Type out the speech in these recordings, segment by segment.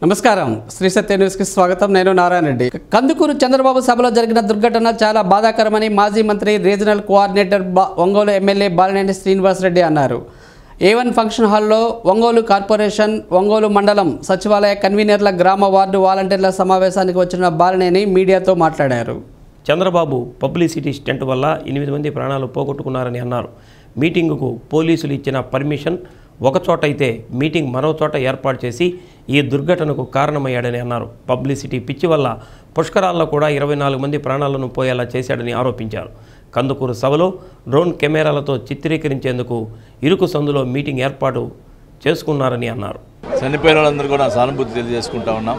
నమస్కారం శ్రీ సత్య న్యూస్కి స్వాగతం నేను నారాయణ రెడ్డి కందుకూరు చంద్రబాబు సభలో జరిగిన దుర్ఘటన చాలా బాధాకరమని మాజీ మంత్రి రీజనల్ కోఆర్డినేటర్ బా- ఒంగోలు ఎమ్మెల్యే బాలినేని శ్రీనివాసరెడ్డి అన్నారు ఏవన్ ఫంక్షన్ హాల్లో ఒంగోలు కార్పొరేషన్ ఒంగోలు మండలం సచివాలయ కన్వీనర్ల గ్రామ వార్డు వాలంటీర్ల సమావేశానికి వచ్చిన బాలినేని మీడియాతో మాట్లాడారు చంద్రబాబు పబ్లిసిటీ స్టంట్ వల్ల ఎనిమిది మంది ప్రాణాలు పోగొట్టుకున్నారని అన్నారు మీటింగుకు పోలీసులు ఇచ్చిన పర్మిషన్ ఒక చోట అయితే మీటింగ్ మరో చోట ఏర్పాటు చేసి ఈ దుర్ఘటనకు కారణమయ్యాడని అన్నారు పబ్లిసిటీ పిచ్చి వల్ల పుష్కరాల్లో కూడా ఇరవై నాలుగు మంది ప్రాణాలను పోయేలా చేశాడని ఆరోపించారు కందుకూరు సభలో డ్రోన్ కెమెరాలతో చిత్రీకరించేందుకు ఇరుకు సందులో మీటింగ్ ఏర్పాటు చేసుకున్నారని అన్నారు చనిపోయిన వాళ్ళందరూ కూడా సానుభూతి తెలియజేసుకుంటా ఉన్నాం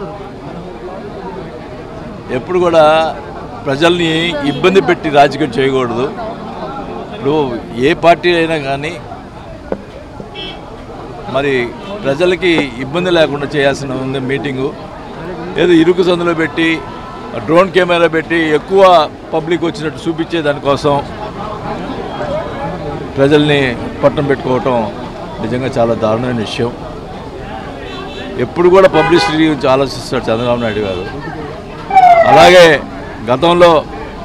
ఎప్పుడు కూడా ప్రజల్ని ఇబ్బంది పెట్టి రాజకీయం చేయకూడదు ఇప్పుడు ఏ పార్టీ అయినా కానీ మరి ప్రజలకి ఇబ్బంది లేకుండా చేయాల్సిన ఉంది మీటింగు ఏదో ఇరుకు సందులో పెట్టి డ్రోన్ కెమెరా పెట్టి ఎక్కువ పబ్లిక్ వచ్చినట్టు చూపించే దానికోసం ప్రజల్ని పట్టం పెట్టుకోవటం నిజంగా చాలా దారుణమైన విషయం ఎప్పుడు కూడా పబ్లిసిటీ గురించి ఆలోచిస్తాడు చంద్రబాబు నాయుడు గారు అలాగే గతంలో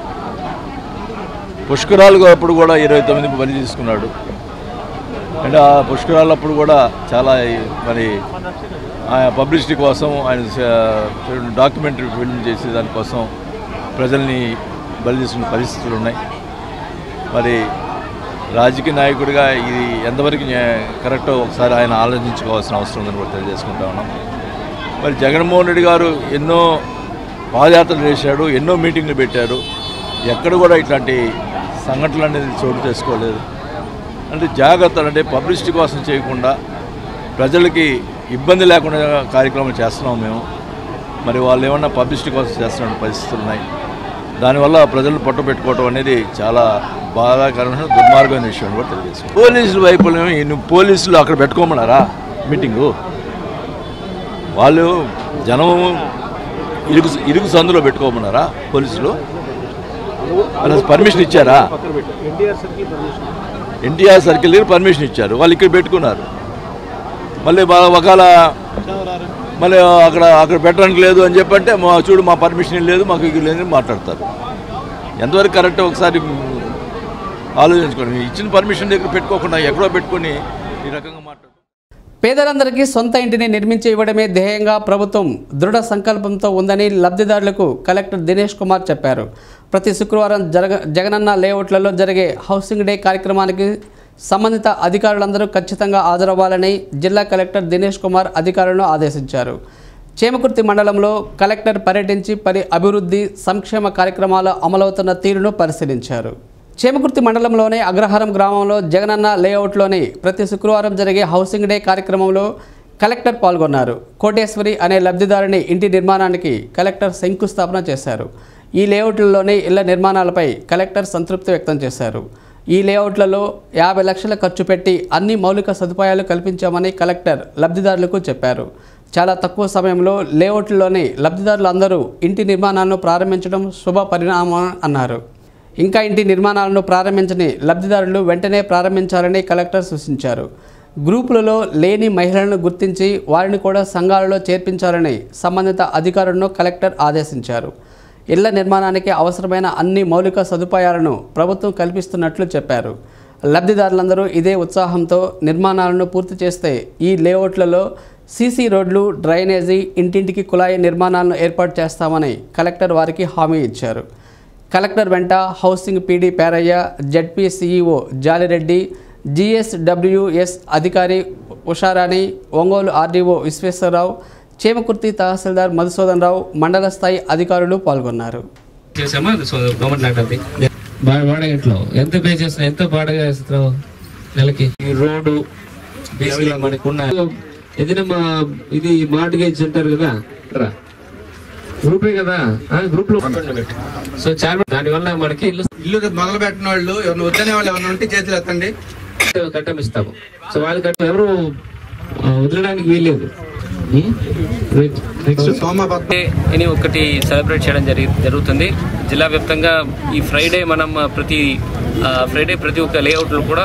పుష్కరాలు అప్పుడు కూడా ఇరవై తొమ్మిది బలి తీసుకున్నాడు అంటే ఆ పుష్కరాలు అప్పుడు కూడా చాలా మరి ఆయన పబ్లిసిటీ కోసం ఆయన డాక్యుమెంటరీ ఫిల్మ్ చేసే దానికోసం ప్రజల్ని బలి తీసుకున్న పరిస్థితులు ఉన్నాయి మరి రాజకీయ నాయకుడిగా ఇది ఎంతవరకు న్యా- కరెక్టో ఒకసారి ఆయన ఆలోచించుకోవాల్సిన అవసరం ఉందని కూడా తెలియజేసుకుంటా ఉన్నాం మరి జగన్మోహన్ రెడ్డి గారు ఎన్నో పాదయాత్రలు చేశాడు ఎన్నో మీటింగ్లు పెట్టారు ఎక్కడ కూడా ఇట్లాంటి సంఘటనలు అనేది చోటు చేసుకోలేదు అంటే జాగ్రత్తలు అంటే పబ్లిసిటీ కోసం చేయకుండా ప్రజలకి ఇబ్బంది లేకుండా కార్యక్రమాలు చేస్తున్నాం మేము మరి వాళ్ళు ఏమన్నా పబ్లిసిటీ కోసం చేస్తున్న పరిస్థితులు ఉన్నాయి దానివల్ల ప్రజలు పట్టు పెట్టుకోవడం అనేది చాలా బాధాకరమైన దుర్మార్గమైన విషయం కూడా తెలియజేస్తుంది పోలీసుల వైపుల్యం ఈ నువ్వు పోలీసులు అక్కడ పెట్టుకోమన్నారా మీటింగు వాళ్ళు జనం ఇరుకు ఇరుకు సందులో పెట్టుకోమన్నారా పోలీసులు వాళ్ళకి పర్మిషన్ ఇచ్చారా ఎన్టీఆర్ సర్కిల్ దగ్గర పర్మిషన్ ఇచ్చారు వాళ్ళు ఇక్కడ పెట్టుకున్నారు మళ్ళీ బా- ఒకవేళ మళ్ళీ అక్కడ అక్కడ పెట్టడానికి లేదు అని చెప్పంటే మా చూడు మా పర్మిషన్ లేదు మాకు ఇక్కడ లేదని మాట్లాడతారు ఎంతవరకు కరెక్ట్ ఒకసారి ఆలోచించుకోండి ఇచ్చిన పర్మిషన్ దగ్గర పెట్టుకోకుండా ఎక్కడో పెట్టుకొని ఈ రకంగా మాట్లాడు పేదలందరికీ సొంత ఇంటిని నిర్మించి ఇవ్వడమే ధ్యేయంగా ప్రభుత్వం దృఢ సంకల్పంతో ఉందని లబ్ధిదారులకు కలెక్టర్ దినేష్ కుమార్ చెప్పారు ప్రతి శుక్రవారం జరగ జగనన్న లేఅవుట్లలో జరిగే హౌసింగ్ డే కార్యక్రమానికి సంబంధిత అధికారులందరూ ఖచ్చితంగా హాజరవ్వాలని జిల్లా కలెక్టర్ దినేష్ కుమార్ అధికారులను ఆదేశించారు చేమకుర్తి మండలంలో కలెక్టర్ పర్యటించి పలు అభివృద్ధి సంక్షేమ కార్యక్రమాలు అమలవుతున్న తీరును పరిశీలించారు చేమకుర్తి మండలంలోని అగ్రహారం గ్రామంలో జగనన్న లేఅవుట్లోని ప్రతి శుక్రవారం జరిగే హౌసింగ్ డే కార్యక్రమంలో కలెక్టర్ పాల్గొన్నారు కోటేశ్వరి అనే లబ్ధిదారుని ఇంటి నిర్మాణానికి కలెక్టర్ శంకుస్థాపన చేశారు ఈ లేఅవుట్లలోని ఇళ్ల నిర్మాణాలపై కలెక్టర్ సంతృప్తి వ్యక్తం చేశారు ఈ లేఅవుట్లలో యాభై లక్షల ఖర్చు పెట్టి అన్ని మౌలిక సదుపాయాలు కల్పించామని కలెక్టర్ లబ్ధిదారులకు చెప్పారు చాలా తక్కువ సమయంలో లేఅవుట్లలోని లబ్ధిదారులందరూ ఇంటి నిర్మాణాలను ప్రారంభించడం శుభ పరిణామం అన్నారు ఇంకా ఇంటి నిర్మాణాలను ప్రారంభించని లబ్ధిదారులు వెంటనే ప్రారంభించాలని కలెక్టర్ సూచించారు గ్రూపులలో లేని మహిళలను గుర్తించి వారిని కూడా సంఘాలలో చేర్పించాలని సంబంధిత అధికారులను కలెక్టర్ ఆదేశించారు ఇళ్ల నిర్మాణానికి అవసరమైన అన్ని మౌలిక సదుపాయాలను ప్రభుత్వం కల్పిస్తున్నట్లు చెప్పారు లబ్ధిదారులందరూ ఇదే ఉత్సాహంతో నిర్మాణాలను పూర్తి చేస్తే ఈ లేఅవుట్లలో సీసీ రోడ్లు డ్రైనేజీ ఇంటింటికి కుళాయి నిర్మాణాలను ఏర్పాటు చేస్తామని కలెక్టర్ వారికి హామీ ఇచ్చారు కలెక్టర్ వెంట housing PD Perayya ZP CEO Jalireddy GSWS అధికారి ఉషారాణి ఒంగోలు ఆర్డీఓ విశ్వేశ్వరరావు చేమకుర్తి తహసీల్దార్ మధుసూదన్ రావు మండల స్థాయి అధికారులు పాల్గొన్నారు చేసామా అది సో గవర్నమెంట్ ల్యాండ్ అది బా- వాడగ ఎట్లా ఎంత పే చేస్తున్నావు ఎంత బాడగా వేస్తున్నావు నెలకి ఈ రోడ్డు బేసిక్ మనకు ఉన్న ఏదైనా మా ఇది మార్టిగేజ్ అంటారు కదా రా గ్రూపే కదా ఆ గ్రూప్ లో సో చాలా దాని వల్ల మనకి ఇల్లు ఇల్లు మొదలు పెట్టిన వాళ్ళు ఎవరిని వద్దనే వాళ్ళు ఎవరిని ఉంటే చేతులు ఎత్తండి కట్టం ఇస్తాము సో వాళ్ళు కట్టం ఎవరు ఆ, వదలడానికి వీల్లేదు నెక్స్ట్ సోమభద్ర డే అని ఒకటి సెలబ్రేట్ చేయడం జరిగి జరుగుతుంది జిల్లా వ్యాప్తంగా ఈ ఫ్రైడే మనం ఆ, ప్రతి ఆ, ఫ్రైడే ప్రతి ఒక్క లేఅవుట్లో కూడా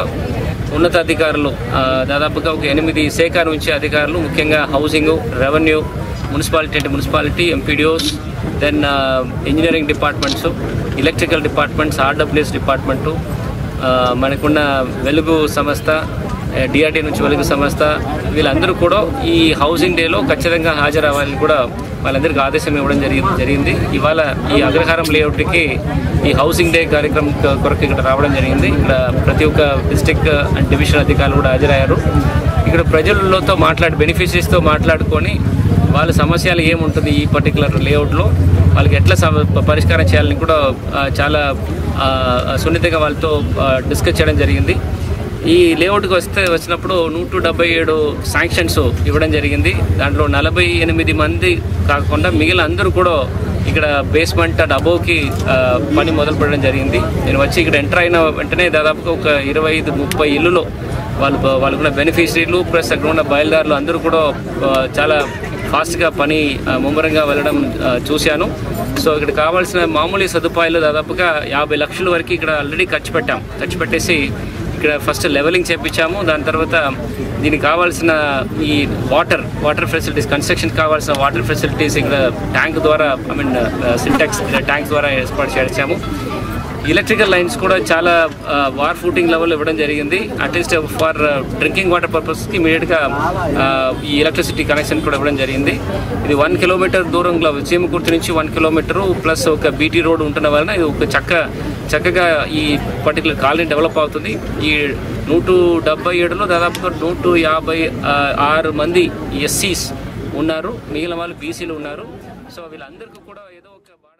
ఉన్నతాధికారులు ఆ, దాదాపుగా ఒక ఎనిమిది శాఖ నుంచి అధికారులు ముఖ్యంగా హౌసింగ్ రెవెన్యూ మున్సిపాలిటీ అంటే municipality MPDOs then engineering departments electrical departments RWS department ఆ, మనకున్న వెలుగు సంస్థ డిఆర్డీ నుంచి వెలుగు సంస్థ వీళ్ళందరూ కూడా ఈ హౌసింగ్ డేలో ఖచ్చితంగా హాజరవ్వాలని కూడా వాళ్ళందరికీ ఆదేశం ఇవ్వడం జరిగి జరిగింది ఇవాళ ఈ అగ్రహారం లేఅవుట్కి ఈ హౌసింగ్ డే కార్యక్రమం కొ- కొరకు ఇక్కడ రావడం జరిగింది ఇక్కడ ప్రతి ఒక్క డిస్టిక్ అండ్ డివిజన్ అధికారులు కూడా హాజరయ్యారు ఇక్కడ ప్రజలతో మాట్లాడి బెనిఫిషరీస్తో మాట్లాడుకొని వాళ్ళ సమస్యలు ఏముంటుంది ఈ పర్టికులర్ లేఅవుట్లో వాళ్ళకి ఎట్లా సమ- పరిష్కారం చేయాలని కూడా ఆ, చాలా ఆ, సున్నితంగా వాళ్ళతో డిస్కస్ చేయడం జరిగింది ఈ లేఅవుట్కి వస్తే వచ్చినప్పుడు నూట డెబ్బై ఏడు శాంక్షన్స్ ఇవ్వడం జరిగింది దాంట్లో నలభై ఎనిమిది మంది కాకుండా మిగిలిన అందరూ కూడా ఇక్కడ బేస్మెంట్ అండ్ అబోవ్కి ఆ, పని మొదలు పెట్టడం జరిగింది నేను వచ్చి ఇక్కడ ఎంటర్ అయిన వెంటనే దాదాపుగా ఒక ఇరవై ఐదు ముప్పై ఇల్లులో వాళ్ళు వాళ్ళకున్న బెనిఫిషరీలు ప్లస్ అక్కడ ఉన్న బయలుదారులు అందరూ కూడా ఆ, చాలా ఫాస్ట్గా పని ఆ, ముమ్మరంగా వెళ్ళడం ఆ, చూశాను సో ఇక్కడ కావాల్సిన మామూలు సదుపాయాలు దాదాపుగా యాభై లక్షల వరకు ఇక్కడ ఆల్రెడీ ఖర్చు పెట్టాం ఖర్చు పెట్టేసి ఇక్కడ ఫస్ట్ లెవెలింగ్ చేపించాము దాని తర్వాత దీనికి కావాల్సిన ఈ వాటర్ వాటర్ ఫెసిలిటీస్ కన్స్ట్రక్షన్ కావాల్సిన వాటర్ ఫెసిలిటీస్ ఇక్కడ ట్యాంక్ ద్వారా ఐ మీన్ సింటాక్స్ ట్యాంక్ ద్వారా ఏర్పాటు చేసాము ఎలక్ట్రికల్ లైన్స్ కూడా చాలా వార్ ఫూటింగ్ లెవెల్ ఇవ్వడం జరిగింది అట్లీస్ట్ ఫర్ డ్రింకింగ్ వాటర్ పర్పస్కి ఇమీడియట్గా ఈ ఎలక్ట్రిసిటీ కనెక్షన్ కూడా ఇవ్వడం జరిగింది ఇది వన్ కిలోమీటర్ దూరంలో చీమకుర్తి నుంచి వన్ కిలోమీటరు ప్లస్ ఒక బీటీ రోడ్ ఉంటున్న వలన ఇది ఒక చక్క చక్కగా ఈ పర్టికులర్ కాలనీ డెవలప్ అవుతుంది ఈ నూట డెబ్బై ఏడులో దాదాపుగా నూట యాభై ఆ, ఆరు మంది ఎస్సీస్ ఉన్నారు మిగిలిన వాళ్ళు బీసీలు ఉన్నారు సో వీళ్ళందరికీ కూడా ఏదో ఒక బాడ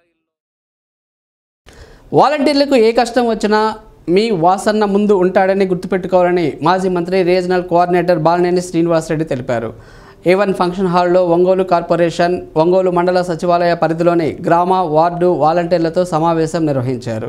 వాలంటీర్లకు ఏ కష్టం వచ్చినా మీ వాసన్న ముందు ఉంటాడని గుర్తుపెట్టుకోవాలని మాజీ మంత్రి రీజనల్ కోఆర్డినేటర్ బాలినేని శ్రీనివాసరెడ్డి తెలిపారు ఏ వన్ ఫంక్షన్ హాల్లో ఒంగోలు కార్పొరేషన్ ఒంగోలు మండల సచివాలయ పరిధిలోని గ్రామ వార్డు వాలంటీర్లతో సమావేశం నిర్వహించారు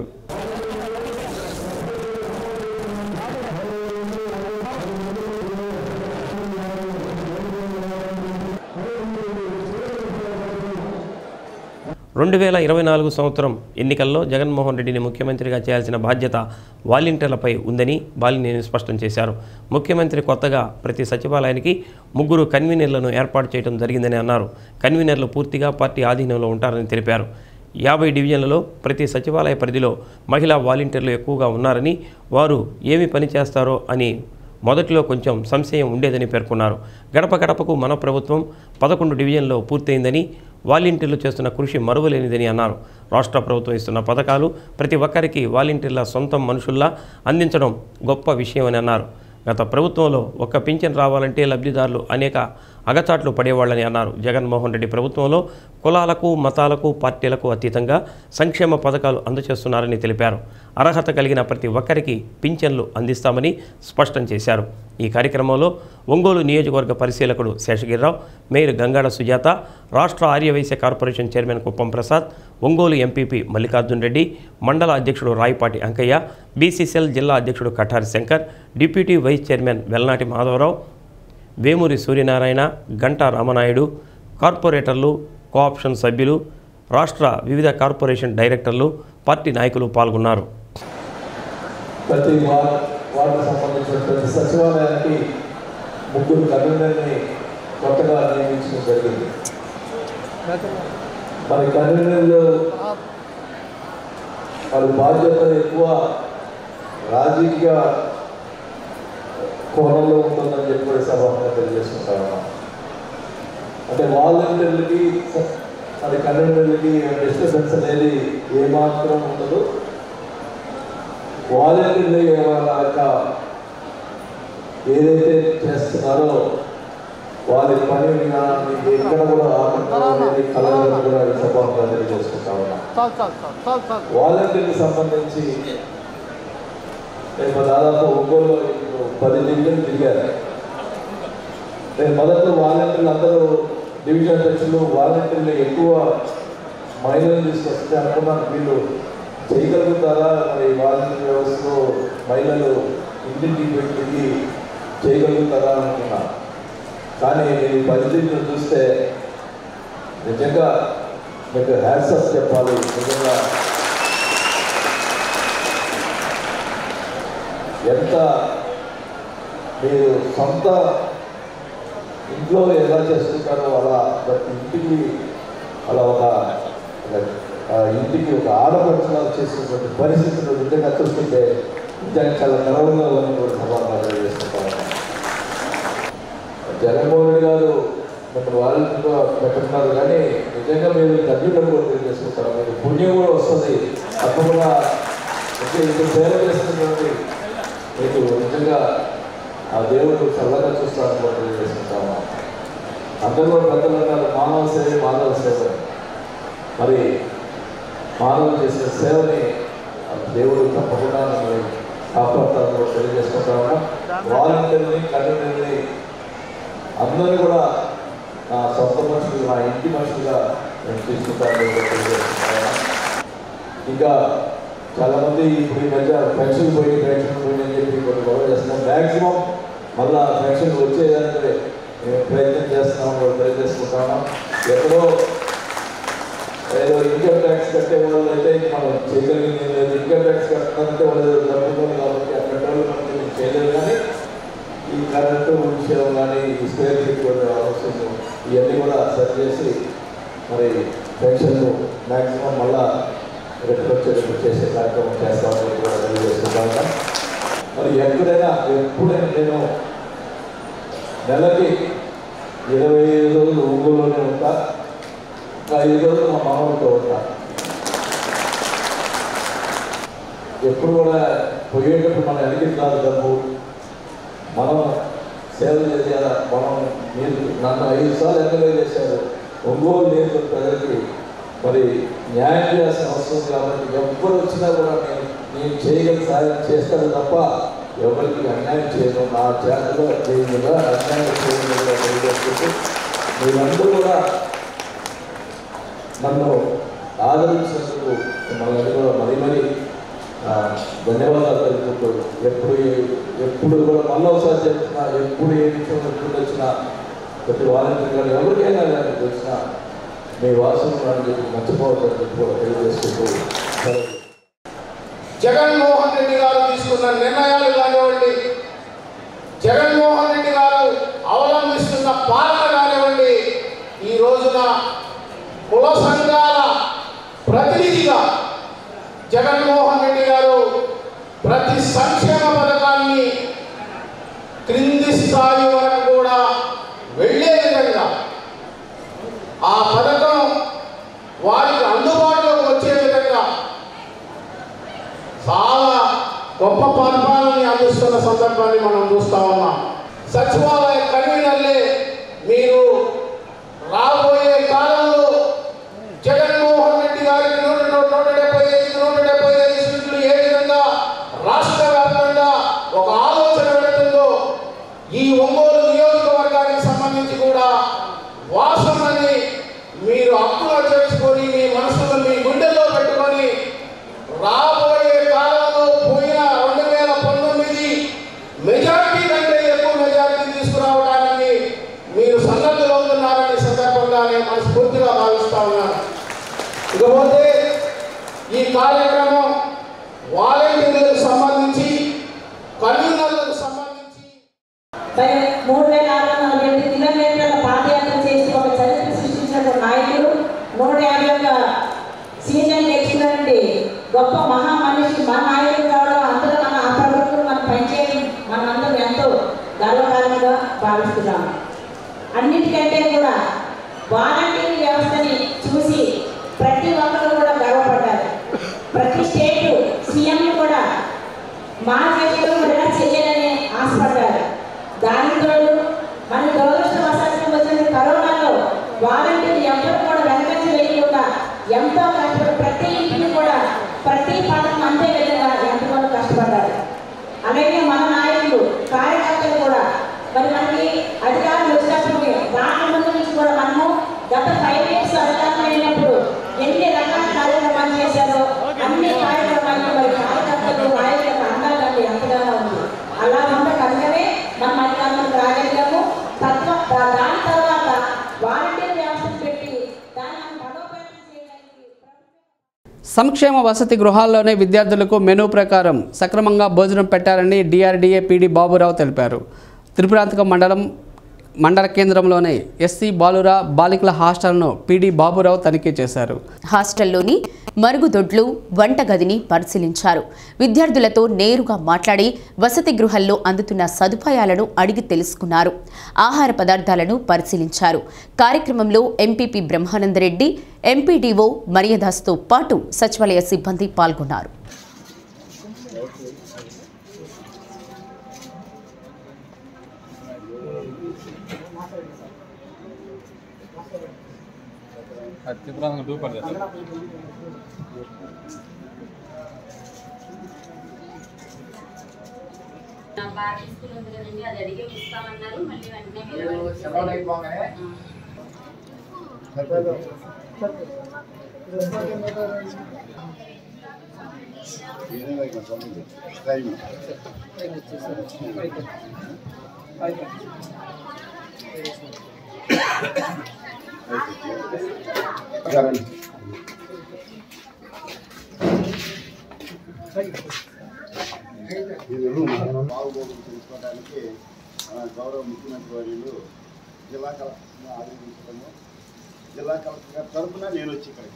రెండు వేల ఇరవై నాలుగు సంవత్సరం ఎన్నికల్లో జగన్మోహన్ రెడ్డిని ముఖ్యమంత్రిగా చేయాల్సిన బాధ్యత వాలంటీర్లపై ఉందని బాలినేని స్పష్టం చేశారు ముఖ్యమంత్రి కొత్తగా ప్రతి సచివాలయానికి ముగ్గురు కన్వీనర్లను ఏర్పాటు చేయడం జరిగిందని అన్నారు కన్వీనర్లు పూర్తిగా పార్టీ ఆధీనంలో ఉంటారని తెలిపారు యాభై డివిజన్లలో ప్రతి సచివాలయ పరిధిలో మహిళా వాలంటీర్లు ఎక్కువగా ఉన్నారని వారు ఏమి పని చేస్తారో అని మొదట్లో కొంచెం సంశయం ఉండేదని పేర్కొన్నారు గడప గడపకు మన ప్రభుత్వం పదకొండు డివిజన్లో పూర్తయిందని వాలంటీర్లు చేస్తున్న కృషి మరువలేనిదని అన్నారు రాష్ట్ర ప్రభుత్వం ఇస్తున్న పథకాలు ప్రతి ఒక్కరికి వాలంటీర్ల సొంతం మనుషుల్లా అందించడం గొప్ప విషయమని అన్నారు గత ప్రభుత్వంలో ఒక్క పింఛన్ రావాలంటే లబ్ధిదారులు అనేక అగచాట్లు పడేవాళ్ళని అన్నారు జగన్మోహన్ రెడ్డి ప్రభుత్వంలో కులాలకు మతాలకు పార్టీలకు అతీతంగా సంక్షేమ పథకాలు అందజేస్తున్నారని తెలిపారు అర్హత కలిగిన ప్రతి ఒక్కరికి పింఛన్లు అందిస్తామని స్పష్టం చేశారు ఈ కార్యక్రమంలో ఒంగోలు నియోజకవర్గ పరిశీలకుడు శేషగిరిరావు మేయర్ గంగాడ సుజాత రాష్ట్ర Aryavysya corporation chairman Kuppam Prasad Ongole MPP Mallikarjun Reddy మండల అధ్యక్షుడు రాయపాటి అంకయ్య బీసీసీఎల్ జిల్లా అధ్యక్షుడు Kathari Shankar deputy vice chairman Velnati Madhavarao Vemuri Suryanarayana Ganta Ramanaidu కార్పొరేటర్లు కోఆప్షన్ సభ్యులు రాష్ట్ర వివిధ కార్పొరేషన్ డైరెక్టర్లు పార్టీ నాయకులు పాల్గొన్నారు ప్రతి వార్డ్ వార్డుకు సంబంధించిన ప్రతి సచివాలయానికి ముగ్గురు కన్వీనర్ని కొత్తగా నియమించడం జరిగింది మరి కన్వీనర్లు వాళ్ళ బాధ్యత ఎక్కువ రాజకీయ కోణంలో ఉంటుందని చెప్పి కూడా సభగా తెలియజేసుకుంటా ఉన్నాం అంటే వాలంటీర్లకి మరి కన్వీనర్లకి డిస్టర్బెన్స్ అనేది ఏమాత్రం ఉండదు వాలంటీర్లు వాళ్ళ యొక్క ఏదైతే చేస్తున్నారో వారి పని విధానాన్ని ఎక్కడ కూడా ఆపంటారో అనేది కలగడం కూడా ఈ సభగా తెలియజేసుకుంటా ఉన్నాం వాలంటీర్కి సంబంధించి నేను దాదాపు ఒంగోలు ఇప్పుడు పది డివిజన్ తిరిగారు నేను మొదట్లో వాలంటీర్లు అందరూ డివిజన్ అధ్యక్షులు వాలంటీర్లు ఎక్కువ మహిళలు తీసుకొస్తే అనుకున్నాను వీళ్ళు చేయగలుగుతారా మరి వాలంటీర్ వ్యవస్థలో మహిళలు ఇంటింటికి పెట్టి చేయగలుగుతారా అనుకున్నా కానీ నేను ఈ పరిస్థితిని చూస్తే నిజంగా మీకు హ్యాట్సప్ చెప్పాలి నిజంగా ఎంత మీరు సొంత ఇంట్లో ఎలా చేస్తుంటారో అలా బట్ ఇంట్లో ఇంటికి అలా ఒక ఒక, ఆ ఇంటికి ఒక ఆడపడుచులాగా చేసినటువంటి పరిస్థితులు నిజంగా చూస్తుంటే నిజంగా చాలా గర్వంగా ఉంది కూడా సమాధానం చేసుకుంటాను జగన్మోహన్ రెడ్డి గారు మన వాళ్ళతో పెట్టుకున్నారు కానీ నిజంగా మీరు ధన్యులను కూడా తెలియజేసుకుంటారు మీకు పుణ్యం కూడా వస్తుంది తప్పకుండా ఇంకా ఇంత సేవ చేస్తున్నటువంటి మీకు నిజంగా ఆ దేవుడు చల్లగా చూస్తారని కూడా తెలియజేసుకుంటాము అందరూ కూడా పెద్దలు అన్నారు మానవ సేవ మానవ సేవ మరి మానవులు చేసిన సేవని ఆ దేవుడు తప్పకుండా మిమ్మల్ని కాపాడుతారని కూడా తెలియజేసుకుంటాము వాలంటీర్ని కన్వీనర్ని అందరూ కూడా నా సొంత మనుషులు నా ఇంటి మనుషులుగా నేను తీసుకుంటానని కూడా తెలియజేస్తున్నాను ఇంకా చాలామంది ఇప్పుడు ఈ మధ్య పెన్షన్ పోయి పెన్షన్ పోయి అని చెప్పి కొన్ని గొడవ చేస్తున్నాం మ్యాక్సిమం మళ్ళా పెన్షన్ వచ్చేదానికి మేము ప్రయత్నం చేస్తున్నాం కూడా తెలియజేసుకుంటాము ఎక్కడో ఏదో ఇన్కమ్ ట్యాక్స్ కట్టే వాళ్ళు అయితే మనం చేయగలిగింది లేదు ఇన్కమ్ ట్యాక్స్ కట్టాలంటే వాళ్ళు డబ్బులు కాబట్టి అక్కడ వాళ్ళు మనం చేయలేదు కానీ ఈ కరెంటు విషయం కానీ ఈ స్క్వేర్ ఫీట్ కూడా అవసరం ఇవన్నీ కూడా సెట్ చేసి మరి పెన్షన్లు మ్యాక్సిమం మళ్ళా రిటర్న్ వచ్చేటప్పుడు చేసే కార్యక్రమం చేస్తామని కూడా తెలియజేస్తున్నాను మరి ఎక్కడైనా ఎప్పుడైనా నేను నెలకి ఇరవై ఐదు రోజులు ఒంగోలులోనే ఉంటా ఇంకా ఐదు రోజులు మా మామూలుతో ఉంటా ఎప్పుడు కూడా పోయేటప్పుడు మనం ఎదిగి కాదు డబ్బు మనం సేవ చేయాలా మనం మీరు నన్ను ఐదు సార్లు ఎమ్మెల్యే చేశారు ఒంగోలు నియోజకవర్గ ప్రజలకి మరి న్యాయం చేయాల్సిన అవసరం ఉంది కాబట్టి ఎవ్వరు వచ్చినా కూడా నేను నేను చేయగల సాయం చేస్తాను తప్ప ఎవరికి అన్యాయం చేయను నా చేతలో చేయనుగా అన్యాయం చేయనుగా తెలియజేసుకుంటూ మీరందరూ కూడా నన్ను ఆదరించినందుకు మిమ్మల్ని కూడా మరీ మరీ ఆ, ధన్యవాదాలు తెలుపుతూ ఎప్పుడు ఏ- ఎప్పుడు కూడా మళ్ళీ ఒకసారి చెప్తున్నా ఎప్పుడు ఏ విషయం ఎప్పుడు వచ్చినా ప్రతి వాలంటీర్ కానీ ఎవరికైనా కానీ వచ్చినా మీ వాసన అని చెప్పి మర్చిపోవద్దని చెప్పి కూడా తెలియజేసుకుంటూ సెలవు. జగన్మోహన్ రెడ్డి గారు తీసుకున్న నిర్ణయాలు కానివ్వండి జగన్మోహన్ రెడ్డి గారు అవలంబిస్తున్న పాలన కానివ్వండి ఈ రోజున కుల సంఘాల ప్రతినిధిగా జగన్మోహన్ రెడ్డి గారు ప్రతి సంక్షేమ పథకాన్ని క్రింది స్థాయి వరకు కూడా వెళ్ళే విధంగా ఆ పథకం వారికి అందుబాటులోకి వచ్చే విధంగా చాలా గొప్ప పరిపాలనని అందిస్తున్న సందర్భాన్ని మనం చూస్తా ఉన్నాం సచివాలయ కన్వీనర్లే మీరు రాబోయే కాలంలో జగన్మోహన్ రెడ్డి గారికి నూట నూట నూట డెబ్బై ఐదు నూట డెబ్బై ఐదు సీట్లు ఏ విధంగా రాష్ట్ర వ్యాప్తంగా ఒక ఆలోచన వెళుతుందో ఈ ఒంగోలు నియోజకవర్గానికి సంబంధించి కూడా వాసనని మీరు హక్కుగా చేసుకొని మీ మనసులో మీ గుండెల్లో పెట్టుకొని రాబోయే కాలంలో పోయిన రెండు వేల పంతొమ్మిది మెజార్టీ కంటే ఎక్కువ మెజార్టీ తీసుకురావడానికి మీరు సన్నద్ధులు అవుతున్నారనే సందర్భంగా నేను మనస్ఫూర్తిగా భావిస్తా ఉన్నాను ఇకపోతే ఈ కార్యక్రమం వాలంటీర్లకు సంబంధించి కన్వీనర్లకు సంబంధించి మరి మూడు వేల ఆరు వందల రెండు కిలోమీటర్ల పాదయాత్ర చేసి ఒక చరిత్ర సృష్టించిన నాయకుడు నూట యాభై ఒక్క సీజన్ గెలిచినటువంటి గొప్ప మహా మనిషి మన నాయకుడు కావడం అందరూ మన ఆ ప్రభుత్వం మన పనిచేయడం మనందరం ఎంతో గర్వకారణంగా భావిస్తున్నాం అన్నిటికంటే కూడా వాలంటీర్ వ్యవస్థని చూసి ప్రతి ఒక్కరు కూడా గర్వపడ్డారు ప్రతి స్టేట్ సీఎంలు కూడా మా చేతిలో కూడా చెయ్యాలని ఆశపడ్డారు దానికి తోడు మన దురదృష్టవశాత్తు వచ్చిన కరోనాలో వాలంటీర్ ఎవరు కూడా వెనకంచి వేయకుండా ఎంతో కష్టపడి ప్రతి ఇంటిని కూడా ప్రతి పథకం అంతే విధంగా ఎంతగానో కష్టపడ్డారు అలాగే మన నాయకులు కార్యకర్తలు కూడా మరి మనకి అధికారులు వచ్చినప్పుడు రాకముందు నుంచి కూడా మనము గత ఫైవ్ ఇయర్స్ అధికారులు అయినప్పుడు ఎన్ని రకాల కార్యక్రమాలు చేశారో అన్ని కార్యక్రమాలు మరి కార్యకర్తలు నాయకులకు అందాలంటే ఎంతగానో ఉంది అలా ఉన్న కనుకనే మనం అధికారులకు రాగలిగాము తత్వ దాని తర్వాత వాలంటీర్ వ్యవస్థను పెట్టి దాన్ని మనం బలోపేతం చేయడానికి సంక్షేమ వసతి గృహాల్లోనే విద్యార్థులకు మెనూ ప్రకారం సక్రమంగా భోజనం పెట్టారని డిఆర్డీఏ పీడీ బాబురావు తెలిపారు త్రిపురాంతకం మండలం మండల కేంద్రంలోని ఎస్సీ బాలుర బాలికల హాస్టల్ను పీడీ బాబురావు తనిఖీ చేశారు హాస్టల్లోని మరుగుదొడ్లు వంటగదిని పరిశీలించారు విద్యార్థులతో నేరుగా మాట్లాడి వసతి గృహంలో అందుతున్న సదుపాయాలను అడిగి తెలుసుకున్నారు ఆహార పదార్థాలను పరిశీలించారు కార్యక్రమంలో ఎంపీపీ బ్రహ్మానందరెడ్డి ఎంపీడీఓ మర్యాదాస్తో పాటు సచివాలయ సిబ్బంది పాల్గొన్నారు బాగుబోగులు తెలుసుకోవడానికి మన గౌరవ ముఖ్యమంత్రి వర్యులు జిల్లా కలెక్టర్ని ఆదేశించడము జిల్లా కలెక్టర్ గారి తరఫున నేను వచ్చి ఇక్కడికి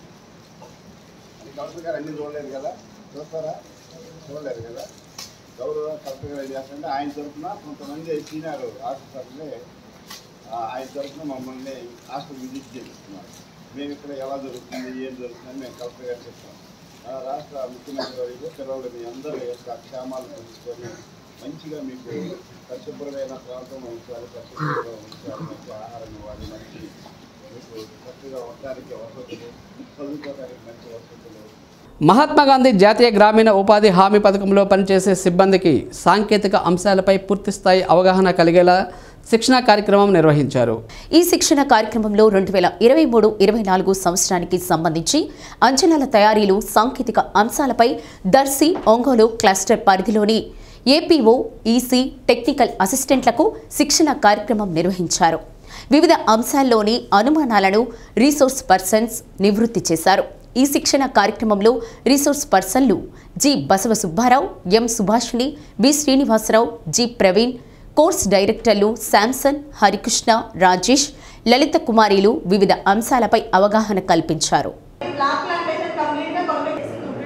అది కలెక్టర్ గారు అన్ని చూడలేదు కదా చూస్తారా చూడలేదు కదా గౌరవ కలెక్టర్ గారు ఏం చేస్తారంటే ఆయన తరఫున కొంతమంది సీనియర్ ఆఫీసర్లే ఆ, ఆయన తరఫున మమ్మల్ని హాస్టల్ విజిట్ చేపిస్తున్నారు మేము ఇక్కడ ఎలా జరుగుతుంది ఏం జరుగుతుందని మేము కలెక్టర్ గారు చెప్తాం ఆ, రాష్ట్ర ముఖ్యమంత్రి గారు పిల్లలు మీ అందరి యొక్క క్షేమాలు తెలుసుకొని మంచిగా మీకు పరిశుభ్రమైన ప్రాంతం ఉంచాలి పరిశుభ్రంగా ఉంచాలి మంచి ఆహారం ఇవ్వాలి మంచి మీకు చక్కగా ఉండడానికి వసతులు చదువుకోవడానికి మంచి వసతులు మహాత్మా గాంధీ జాతీయ గ్రామీణ ఉపాధి హామీ పథకంలో పనిచేసే సిబ్బందికి సాంకేతిక అంశాలపై పూర్తిస్థాయి అవగాహన కలిగేలా శిక్షణా కార్యక్రమం నిర్వహించారు ఈ శిక్షణ కార్యక్రమంలో రెండు వేల ఇరవై మూడు ఇరవై నాలుగు సంవత్సరానికి సంబంధించి అంచనాల తయారీలు సాంకేతిక అంశాలపై దర్శి ఒంగోలు క్లస్టర్ పరిధిలోని ఏపీఓ ఈసీ టెక్నికల్ అసిస్టెంట్లకు శిక్షణ కార్యక్రమం నిర్వహించారు వివిధ అంశాల్లోని అనుమానాలను రీసోర్స్ పర్సన్స్ నివృత్తి చేశారు ఈ శిక్షణ కార్యక్రమంలో రీసోర్స్ పర్సన్లు G Basava Subbarao M Subhashini B Srinivasarao G Praveen course డైరెక్టర్లు శాంసన్ హరికృష్ణ రాజేష్ లలిత కుమారిలు వివిధ అంశాలపై అవగాహన కల్పించారు బ్లాక్ ప్లాంటేషన్ కంప్లీట్ గా కంప్లీట్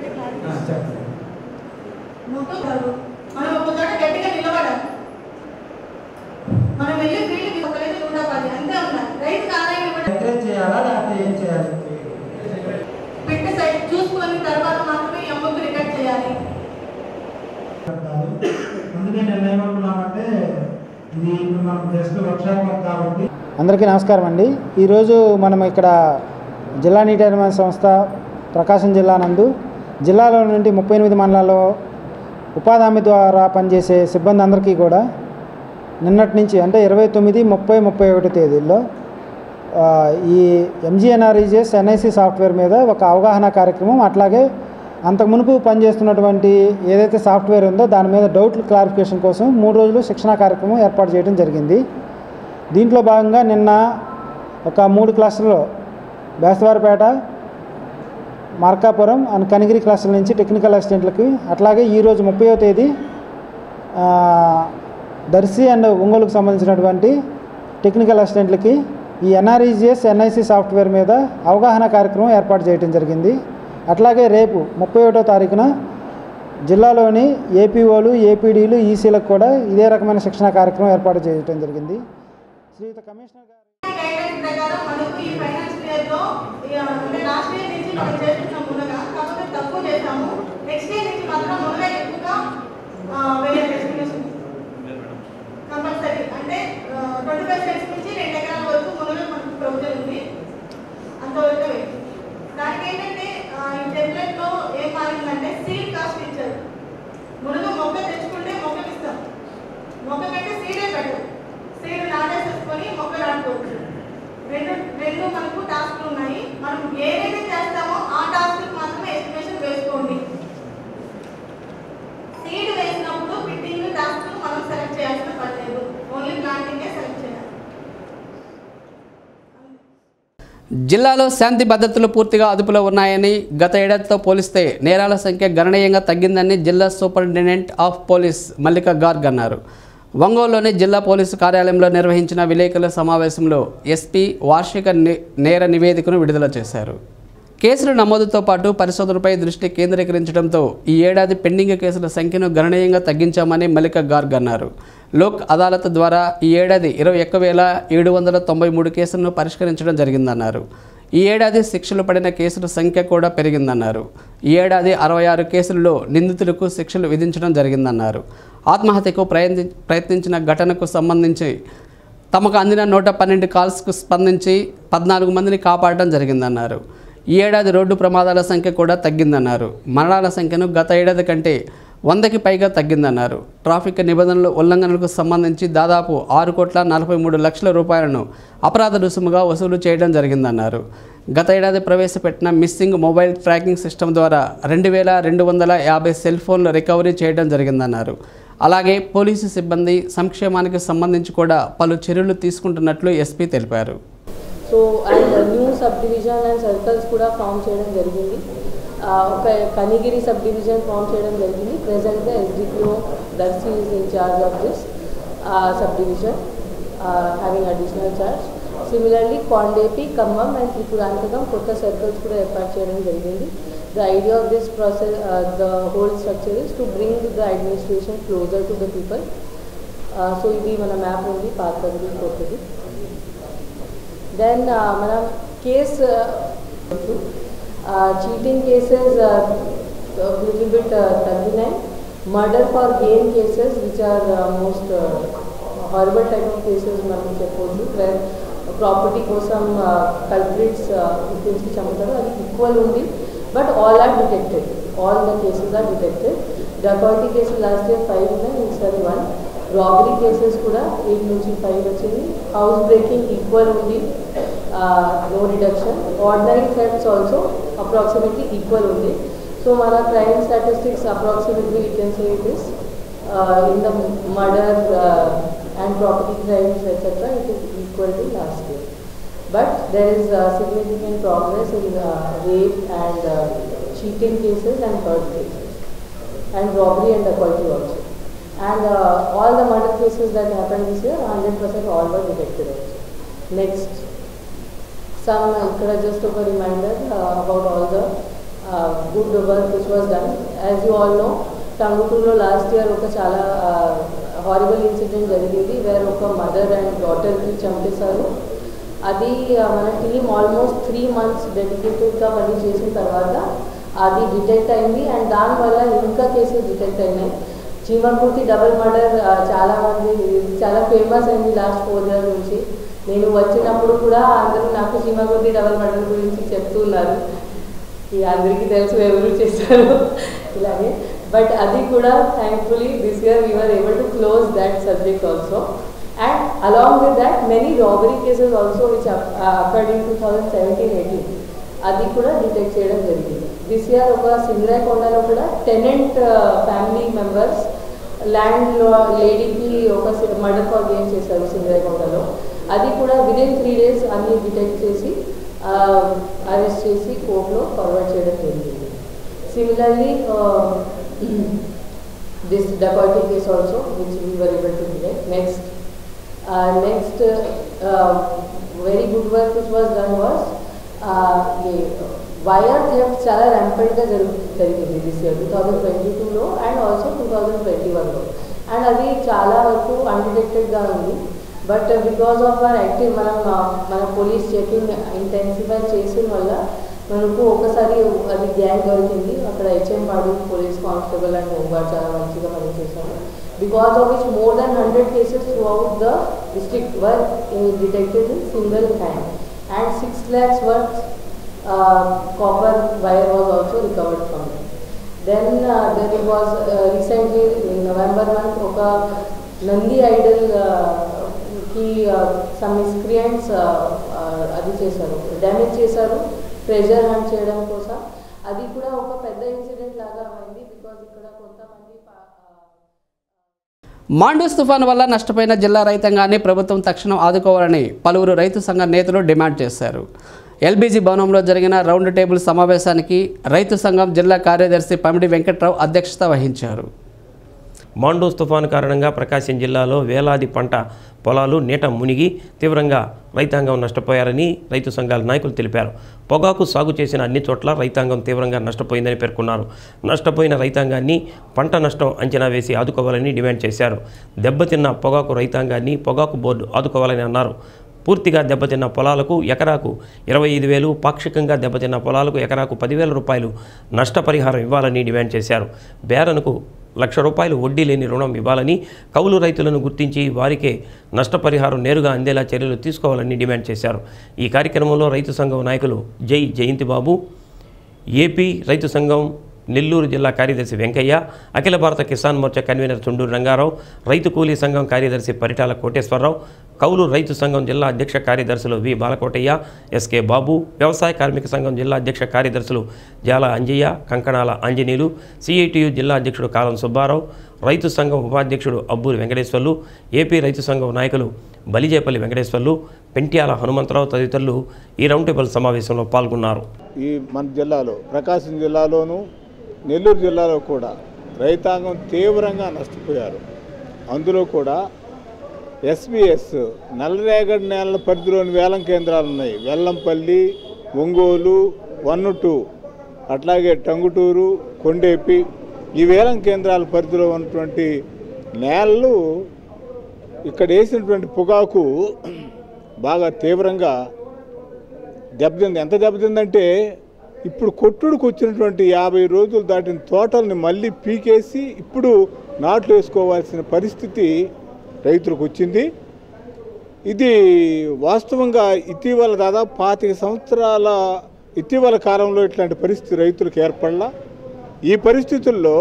మనం ఒక చోట గట్టిగా నిలబడాలి మనం వెళ్ళి ఫీల్డ్ ఒకరైతే నూట పది అంతే ఉన్నారు రైతు ఆదాయం ఇవ్వడం చేయాలా లేకపోతే ఏం చేయాలి పిట్ట సైడ్ చూసుకొని తర్వాత మాత్రమే ఎమ్మకు రికార్డ్ చేయాలి అందుకే నేను ఏమనుకున్నామంటే ఇది ఇప్పుడు మనం జస్ట్ వర్క్షాప్ కాబట్టి అందరికీ నమస్కారం అండి ఈరోజు మనం ఇక్కడ జిల్లా నీటి నిర్మాణ సంస్థ ప్రకాశం జిల్లా నందు జిల్లాలో నుండి ముప్పై ఎనిమిది మండలాల్లో ఉపాధి హామీ ద్వారా పనిచేసే సిబ్బంది అందరికీ కూడా నిన్నటి నుంచి అంటే ఇరవై తొమ్మిది ముప్పై ముప్పై ఒకటి తేదీల్లో ఆ, ఈ ఎంజీఎన్ఆర్ఈజెస్ ఎన్ఐసి సాఫ్ట్వేర్ మీద ఒక అవగాహన కార్యక్రమం అట్లాగే అంతకు మునుపు పనిచేస్తున్నటువంటి ఏదైతే సాఫ్ట్వేర్ ఉందో దాని మీద డౌట్లు క్లారిఫికేషన్ కోసం మూడు రోజులు శిక్షణా కార్యక్రమం ఏర్పాటు చేయడం జరిగింది దీంట్లో భాగంగా నిన్న ఒక మూడు క్లాసుల్లో బేస్తవారిపేట మార్కాపురం అండ్ కనిగిరి క్లాసుల నుంచి టెక్నికల్ అసిస్టెంట్లకి అట్లాగే ఈరోజు ముప్పయో తేదీ ఆ, దర్శి అండ్ ఒంగోలుకు సంబంధించినటువంటి టెక్నికల్ అసిస్టెంట్లకి ఈ ఎన్ఆర్ఈజిఎస్ ఎన్ఐసి సాఫ్ట్వేర్ మీద అవగాహన కార్యక్రమం ఏర్పాటు చేయడం జరిగింది అట్లాగే రేపు ముప్పై ఒకటో తారీఖున జిల్లాలోని ఏపీఓలు ఏపీడీలు ఈసీలకు కూడా ఇదే రకమైన శిక్షణ కార్యక్రమం ఏర్పాటు చేయడం జరిగింది శ్రీయుత కమిషనర్ గారు గైడ్లైన్స్ ప్రకారం మనకు ఈ ఫైనాన్షియల్ ఇయర్ లో ఇక అంటే లాస్ట్ ఇయర్ నుంచి మనం చేస్తున్నాం ముందుగా కాకపోతే తక్కువ చేసాము నెక్స్ట్ ఇయర్ నుంచి మాత్రం ముందుగా ఎక్కువగా వేరే ఎస్టిమేషన్ కంపల్సరీ అంటే ట్వంటీ ఫైవ్ సెంట్స్ నుంచి రెండు ఎకరాల వరకు మునుగలు మనకు ప్రొవిజన్ ఉంది అంతవరకు వేయండి. దానికి ఏంటంటే ఆ, ఈ టెంప్లెట్ లో ఏం మారిందంటే సీడ్ కాస్ట్ ఇచ్చారు మునుగ మొక్క తెచ్చుకుంటే మొక్కకి ఇస్తాం మొక్క కంటే సీడే బెటర్ సీడ్ నాటేసేసుకొని మొక్క నాటుకోవచ్చు రెండు రెండు మనకు టాస్క్లు ఉన్నాయి మనం ఏదైతే చేస్తామో ఆ టాస్క్ మాత్రమే ఎస్టిమేషన్ వేసుకోండి సీడ్ వేసినప్పుడు ఫిట్టింగ్ టాస్క్ మనం సెలెక్ట్ చేయాల్సిన పని లేదు ఓన్లీ ప్లాంటింగే సెలెక్ట్ చేయాలి జిల్లాలో శాంతి భద్రతలు పూర్తిగా అదుపులో ఉన్నాయని గత ఏడాదితో పోలిస్తే నేరాల సంఖ్య గణనీయంగా తగ్గిందని జిల్లా superintendent of police Mallika Garg అన్నారు ఒంగోలులోని జిల్లా పోలీసు కార్యాలయంలో నిర్వహించిన విలేకరుల సమావేశంలో ఎస్పీ వార్షిక ని- నేర నివేదికను విడుదల చేశారు కేసుల నమోదుతో పాటు పరిశోధనపై దృష్టి కేంద్రీకరించడంతో ఈ ఏడాది పెండింగ్ కేసుల సంఖ్యను గణనీయంగా తగ్గించామని మల్లిక గార్గ్ అన్నారు లోక్ అదాలత్ ద్వారా ఈ ఏడాది ఇరవై ఒక్క వేల ఏడు వందల తొంభై మూడు కేసులను పరిష్కరించడం జరిగిందన్నారు ఈ ఏడాది శిక్షలు పడిన కేసుల సంఖ్య కూడా పెరిగిందన్నారు ఈ ఏడాది అరవై ఆరు కేసుల్లో నిందితులకు శిక్షలు విధించడం జరిగిందన్నారు ఆత్మహత్యకు ప్రయత్ని ప్రయత్నించిన ఘటనకు సంబంధించి తమకు అందిన నూట పన్నెండు కాల్స్కు స్పందించి పద్నాలుగు మందిని కాపాడడం జరిగిందన్నారు ఈ ఏడాది రోడ్డు ప్రమాదాల సంఖ్య కూడా తగ్గిందన్నారు మరణాల సంఖ్యను గత ఏడాది కంటే వందకి పైగా తగ్గిందన్నారు ట్రాఫిక్ నిబంధనల ఉల్లంఘనలకు సంబంధించి దాదాపు ఆరు కోట్ల నలభై మూడు లక్షల రూపాయలను అపరాధ రుసుముగా వసూలు చేయడం జరిగిందన్నారు గత ఏడాది ప్రవేశపెట్టిన మిస్సింగ్ మొబైల్ ట్రాకింగ్ సిస్టమ్ ద్వారా రెండు వేల రెండు వందల యాభై సెల్ ఫోన్లు రికవరీ చేయడం జరిగిందన్నారు అలాగే పోలీసు సిబ్బంది సంక్షేమానికి సంబంధించి కూడా పలు చర్యలు తీసుకుంటున్నట్లు ఎస్పీ తెలిపారు so and new sub division and circles కూడా ఫామ్ చేయడం జరిగింది ఆ, ఒక కనిగిరి సబ్ డివిజన్ ఫామ్ చేయడం జరిగింది ప్రెసెంట్గా SDPO Darsi is in charge of this sub division having additional charge similarly Kandepi Khammam and Tripurantakam కొత్త సర్కిల్స్ కూడా ఏర్పాటు చేయడం జరిగింది the idea of this process the whole structure is to bring the administration closer to the people so ఇది మన map ఉంది పాతది కొత్తది దెన్ మనం case cheating cases little bit తగ్గినాయి murder for gain cases which are most horrible type of cases మనం చెప్పొచ్చు wear property కోసం కల్ప్రిట్స్ తీసుకు చంపుతారు అది ఈక్వల్ ఉంది but all are detected all the cases are detected dacoity కేసులు లాస్ట్ ఇయర్ ఫైవ్ ఉన్నాయి ఈసారి వన్ రాబరీ కేసెస్ కూడా ఎయిట్ నుంచి ఫైవ్ వచ్చింది హౌస్ బ్రేకింగ్ ఈక్వల్ ఉంది no reduction ordinary threats also approximately equal ఉంది సో మన crime statistics approximately we can say it is in the murder and property crimes etcetera it is equal to last year but there is significant progress in rape and cheating cases and hurt cases and robbery and dacoity also. And all the murder cases that happened this year, 100% all were detected also. Next, just a reminder about all the good work which was done. As you all know, Tangutulo last year oka chala horrible incident jarigindi where oka mother and daughter ki చంపేశారు అది మన team almost three months డెడికేటెడ్గా పని చేసిన తర్వాత అది detect అయింది and దానివల్ల ఇంకా కేసెస్ డిటెక్ట్ అయినాయి చీమకుర్తి డబుల్ మర్డర్ చాలా మంది చాలా ఫేమస్ అయింది లాస్ట్ ఫోర్ ఇయర్స్ నుంచి నేను వచ్చినప్పుడు కూడా అందరూ నాకు చీమకుర్తి డబుల్ మర్డర్ గురించి చెప్తున్నారు ఈ అందరికీ తెలుసు ఎవరు చేశారు ఇలాగే బట్ అది కూడా thankfully this year we are able to close that subject also and along with that many robbery cases also which uh, occurred in 2017-18 అది కూడా డిటెక్ట్ చేయడం జరిగింది దిస్ ఇయర్ ఒక సింగరాయ్ కొండలో కూడా టెనెంట్ ఫ్యామిలీ మెంబర్స్ ల్యాండ్ లేడీకి ఒక మర్డర్ ఫర్ గేమ్ చేశారు సింగరాయ్ కొండలో అది కూడా విదిన్ త్రీ డేస్ అన్ని డిటెక్ట్ చేసి అరెస్ట్ చేసి కోర్టులో ఫార్వర్డ్ చేయడం జరిగింది similarly this dacoity case also which we were able to detect next Uh, next, uh, very good work which was done was wire theft చాలా ర్యాంపెంట్గా జరుగు జరిగింది this year two thousand twenty టూలో and also two thousand twenty వన్లో అండ్ అది చాలా వరకు అన్డిటెక్టెడ్గా ఉంది but because of our active మనం మన పోలీస్ చెకింగ్ ఇంటెన్సిఫై చేసిన వల్ల మనకు ఒకసారి అది గ్యాంగ్ దొరికింది అక్కడ హెచ్ఎం పాడు పోలీస్ కానిస్టేబుల్ అండ్ హోంగార్డ్ చాలా మంచిగా పనిచేశారు because of which more than 100 cases throughout the district were uh, detected in single hand and 6 lakhs worth uh, copper wire was also recovered from them. Then uh, there was uh, recently in November month oka Nandi idol uh, ki uh, some miscreants uh, uh, అది చేశారు damage చేశారు treasure hunt చేయడం కోసం అది కూడా ఒక పెద్ద incident లాగా అయింది బికాజ్ ఇక్కడ కొంతమంది మాండూస్ తుఫాను వల్ల నష్టపోయిన జిల్లా రైతాంగాన్ని ప్రభుత్వం తక్షణం ఆదుకోవాలని పలువురు రైతు సంఘ నేతలు డిమాండ్ చేశారు ఎల్బీజీ భవనంలో జరిగిన రౌండ్ టేబుల్ సమావేశానికి రైతు సంఘం జిల్లా కార్యదర్శి పమిడి వెంకట్రావు అధ్యక్షత వహించారు మాండోస్ తుఫాను కారణంగా ప్రకాశం జిల్లాలో వేలాది పంట పొలాలు నీట మునిగి తీవ్రంగా రైతాంగం నష్టపోయారని రైతు సంఘాల నాయకులు తెలిపారు పొగాకు సాగు చేసిన అన్ని చోట్ల రైతాంగం తీవ్రంగా నష్టపోయిందని పేర్కొన్నారు నష్టపోయిన రైతాంగాన్ని పంట నష్టం అంచనా వేసి ఆదుకోవాలని డిమాండ్ చేశారు దెబ్బతిన్న పొగాకు రైతాంగాన్ని పొగాకు బోర్డు ఆదుకోవాలని అన్నారు పూర్తిగా దెబ్బతిన్న పొలాలకు ఎకరాకు ఇరవై ఐదు వేలు పాక్షికంగా దెబ్బతిన్న పొలాలకు ఎకరాకు పదివేల రూపాయలు నష్టపరిహారం ఇవ్వాలని డిమాండ్ చేశారు బేరనుకు లక్ష రూపాయలు వడ్డీ లేని రుణం ఇవ్వాలని కౌలు రైతులను గుర్తించి వారికే నష్టపరిహారం నేరుగా అందేలా చర్యలు తీసుకోవాలని డిమాండ్ చేశారు ఈ కార్యక్రమంలో రైతు సంఘం నాయకులు జై జయంతి బాబు ఏపీ రైతు సంఘం నెల్లూరు జిల్లా కార్యదర్శి వెంకయ్య అఖిల భారత కిసాన్ మోర్చా కన్వీనర్ చుండూరు రంగారావు రైతు కూలీ సంఘం కార్యదర్శి పరిటాల కోటేశ్వరరావు కౌలు రైతు సంఘం జిల్లా అధ్యక్ష కార్యదర్శులు వి బాలకోటయ్య ఎస్కే బాబు వ్యవసాయ కార్మిక సంఘం జిల్లా అధ్యక్ష కార్యదర్శులు జాల అంజయ్య కంకణాల ఆంజనేయులు సిఐటియు జిల్లా అధ్యక్షుడు కాలం సుబ్బారావు రైతు సంఘం ఉపాధ్యక్షుడు అబ్బూరి వెంకటేశ్వర్లు ఏపీ రైతు సంఘం నాయకులు బలిజేపల్లి వెంకటేశ్వర్లు పెంట్యాల హనుమంతరావు తదితరులు ఈ రౌండ్ టేబుల్ సమావేశంలో పాల్గొన్నారు ఈ మన జిల్లాలో ప్రకాశం జిల్లాలోను నెల్లూరు జిల్లాలో కూడా రైతాంగం తీవ్రంగా నష్టపోయారు అందులో కూడా ఎస్బీఎస్ నల్లరేగడి నేలల పరిధిలోని వేలం కేంద్రాలు ఉన్నాయి వెల్లంపల్లి ఒంగోలు వన్ టూ అట్లాగే టంగుటూరు కొండేపి ఈ వేలం కేంద్రాల పరిధిలో ఉన్నటువంటి నేలలు ఇక్కడ వేసినటువంటి పొగాకు బాగా తీవ్రంగా దెబ్బతింది ఎంత దెబ్బతిందంటే ఇప్పుడు కొట్టుడికి వచ్చినటువంటి యాభై రోజులు దాటిన తోటల్ని మళ్ళీ పీకేసి ఇప్పుడు నాట్లు వేసుకోవాల్సిన పరిస్థితి రైతులకు వచ్చింది ఇది వాస్తవంగా ఇటీవల దాదాపు పాతిక సంవత్సరాల ఇటీవల కాలంలో ఇట్లాంటి పరిస్థితి రైతులకు ఏర్పడలా ఈ పరిస్థితుల్లో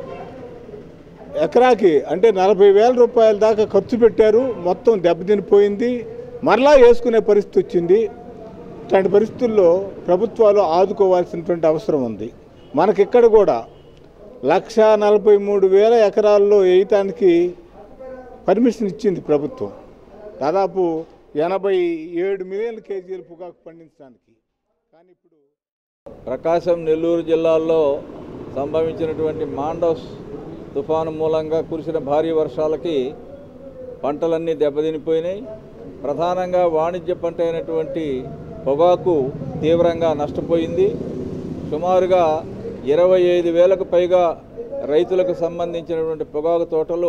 ఎకరాకి అంటే నలభై వేల రూపాయల దాకా ఖర్చు పెట్టారు మొత్తం దెబ్బతినిపోయింది మరలా వేసుకునే పరిస్థితి వచ్చింది ఇట్లాంటి పరిస్థితుల్లో ప్రభుత్వాలు ఆదుకోవాల్సినటువంటి అవసరం ఉంది మనకిక్కడ కూడా లక్ష నలభై మూడు వేల ఎకరాల్లో వేయటానికి పర్మిషన్ ఇచ్చింది ప్రభుత్వం దాదాపు ఎనభై ఏడు మిలియన్ కేజీల పొగాకు పండించడానికి కానీ ఇప్పుడు ప్రకాశం నెల్లూరు జిల్లాల్లో సంభవించినటువంటి మాండోస్ తుఫాను మూలంగా కురిసిన భారీ వర్షాలకి పంటలన్నీ దెబ్బతినిపోయినాయి ప్రధానంగా వాణిజ్య పంట అయినటువంటి పొగాకు తీవ్రంగా నష్టపోయింది సుమారుగా ఇరవై ఐదు వేలకు పైగా రైతులకు సంబంధించినటువంటి పొగాకు తోటలు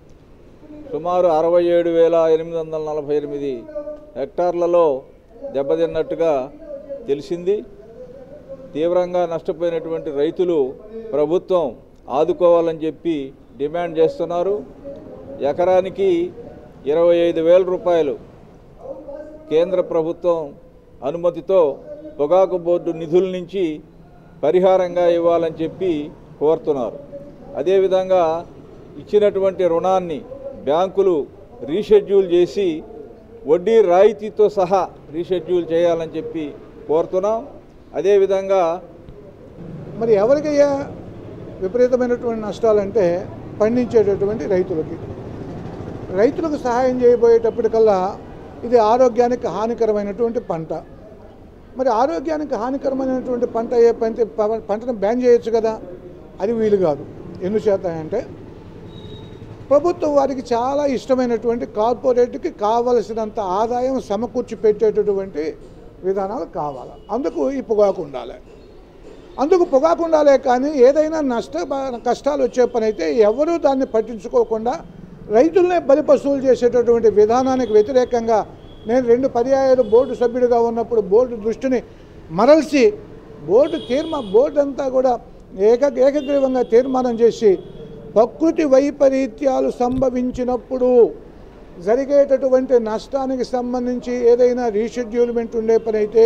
సుమారు అరవై ఏడు వేల ఎనిమిది వందల నలభై ఎనిమిది హెక్టార్లలో దెబ్బతిన్నట్టుగా తెలిసింది తీవ్రంగా నష్టపోయినటువంటి రైతులు ప్రభుత్వం ఆదుకోవాలని చెప్పి డిమాండ్ చేస్తున్నారు ఎకరానికి ఇరవై ఐదు వేల రూపాయలు కేంద్ర ప్రభుత్వం అనుమతితో పొగాకు బోర్డు నిధుల నుంచి పరిహారంగా ఇవ్వాలని చెప్పి కోరుతున్నారు అదేవిధంగా ఇచ్చినటువంటి రుణాన్ని బ్యాంకులు రీషెడ్యూల్ చేసి వడ్డీ రాయితీతో సహా రీషెడ్యూల్ చేయాలని చెప్పి కోరుతున్నాం అదేవిధంగా మరి ఎవరికయ్యా విపరీతమైనటువంటి నష్టాలంటే పండించేటటువంటి రైతులకి రైతులకు సహాయం చేయబోయేటప్పటికల్లా ఇది ఆరోగ్యానికి హానికరమైనటువంటి పంట మరి ఆరోగ్యానికి హానికరమైనటువంటి పంట ఏ పంట పంటను బ్యాన్ చేయొచ్చు కదా అది వీలు కాదు ఎందుచేత అంటే ప్రభుత్వం వారికి చాలా ఇష్టమైనటువంటి కార్పొరేట్కి కావలసినంత ఆదాయం సమకూర్చి పెట్టేటటువంటి విధానాలు కావాలి అందుకు ఈ పొగాకు ఉండాలి అందుకు పొగాకు ఉండాలే కానీ ఏదైనా నష్ట కష్టాలు వచ్చే పని అయితే ఎవరూ దాన్ని పట్టించుకోకుండా రైతులనే బలి పశువులు చేసేటటువంటి విధానానికి వ్యతిరేకంగా నేను రెండు పర్యాయాలు బోర్డు సభ్యుడిగా ఉన్నప్పుడు బోర్డు దృష్టిని మరల్చి బోర్డు తీర్మా బోర్డు అంతా కూడా ఏక ఏకగ్రీవంగా తీర్మానం చేసి ప్రకృతి వైపరీత్యాలు సంభవించినప్పుడు జరిగేటటువంటి నష్టానికి సంబంధించి ఏదైనా రీషెడ్యూల్మెంట్ ఉండే పని అయితే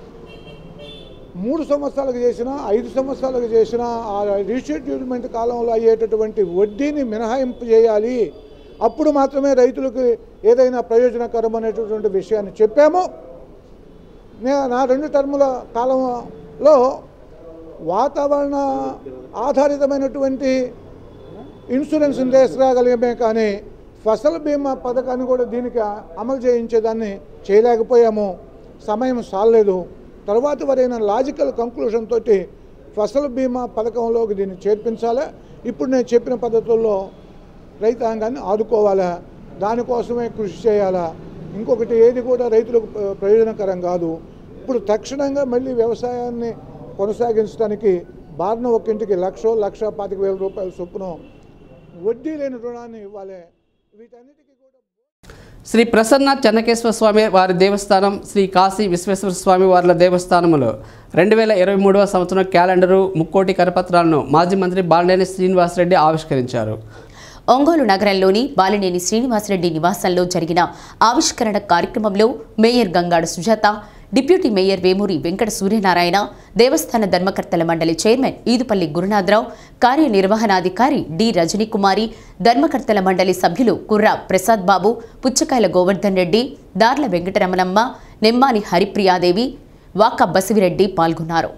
మూడు సంవత్సరాలకు చేసినా ఐదు సంవత్సరాలకు చేసినా ఆ రీషెడ్యూల్మెంట్ కాలంలో అయ్యేటటువంటి వడ్డీని మినహాయింపు చేయాలి అప్పుడు మాత్రమే రైతులకు ఏదైనా ప్రయోజనకరం అనేటటువంటి విషయాన్ని చెప్పాము నే- నా రెండు టర్ముల కాలంలో వాతావరణ ఆధారితమైనటువంటి ఇన్సూరెన్స్ తీసుకురాగలిగమే కానీ ఫసల్ బీమా పథకాన్ని కూడా దీనికి అమలు చేయించేదాన్ని చేయలేకపోయాము సమయం సాలలేదు తర్వాత వరైన లాజికల్ కంక్లూషన్ తోటి ఫసల్ బీమా పథకంలోకి దీన్ని చేర్పించాలి ఇప్పుడు నేను చెప్పిన పద్ధతుల్లో రైతాంగాన్ని ఆదుకోవాలా దానికోసమే కృషి చేయాలా ఇంకొకటి ఏది కూడా రైతులకు ప్ర- ప్రయోజనకరం కాదు ఇప్పుడు తక్షణంగా మళ్ళీ వ్యవసాయాన్ని కొనసాగించడానికి బారిన ఒక ఇంటికి లక్షో లక్ష పాతిక వేల రూపాయల చొప్పున వడ్డీ లేని రుణాన్ని ఇవ్వాలి వీటన్నిటికీ శ్రీ ప్రసన్న చెన్నకేశ్వర స్వామి వారి దేవస్థానం శ్రీ కాశీ విశ్వేశ్వర స్వామి వార్ల దేవస్థానములో రెండు వేల ఇరవై మూడవ సంవత్సరం క్యాలెండరు ముక్కోటి కరపత్రాలను మాజీ మంత్రి బాలినేని శ్రీనివాసరెడ్డి ఆవిష్కరించారు ఒంగోలు నగరంలోని బాలినేని శ్రీనివాసరెడ్డి నివాసంలో జరిగిన ఆవిష్కరణ కార్యక్రమంలో mayor Gangadu Sujatha deputy mayor Vemuri Venkata Suryanarayana దేవస్థాన ధర్మకర్తల మండలి చైర్మన్ ఈదుపల్లి గురునాథరావు కార్యనిర్వహణాధికారి డి రజనీకుమారి ధర్మకర్తల మండలి సభ్యులు కుర్రా ప్రసాద్ బాబు పుచ్చకాయల గోవర్ధన్ రెడ్డి దార్ల వెంకటరమణమ్మ నెమ్మాని హరిప్రియాదేవి వాక బసివిరెడ్డి పాల్గొన్నారు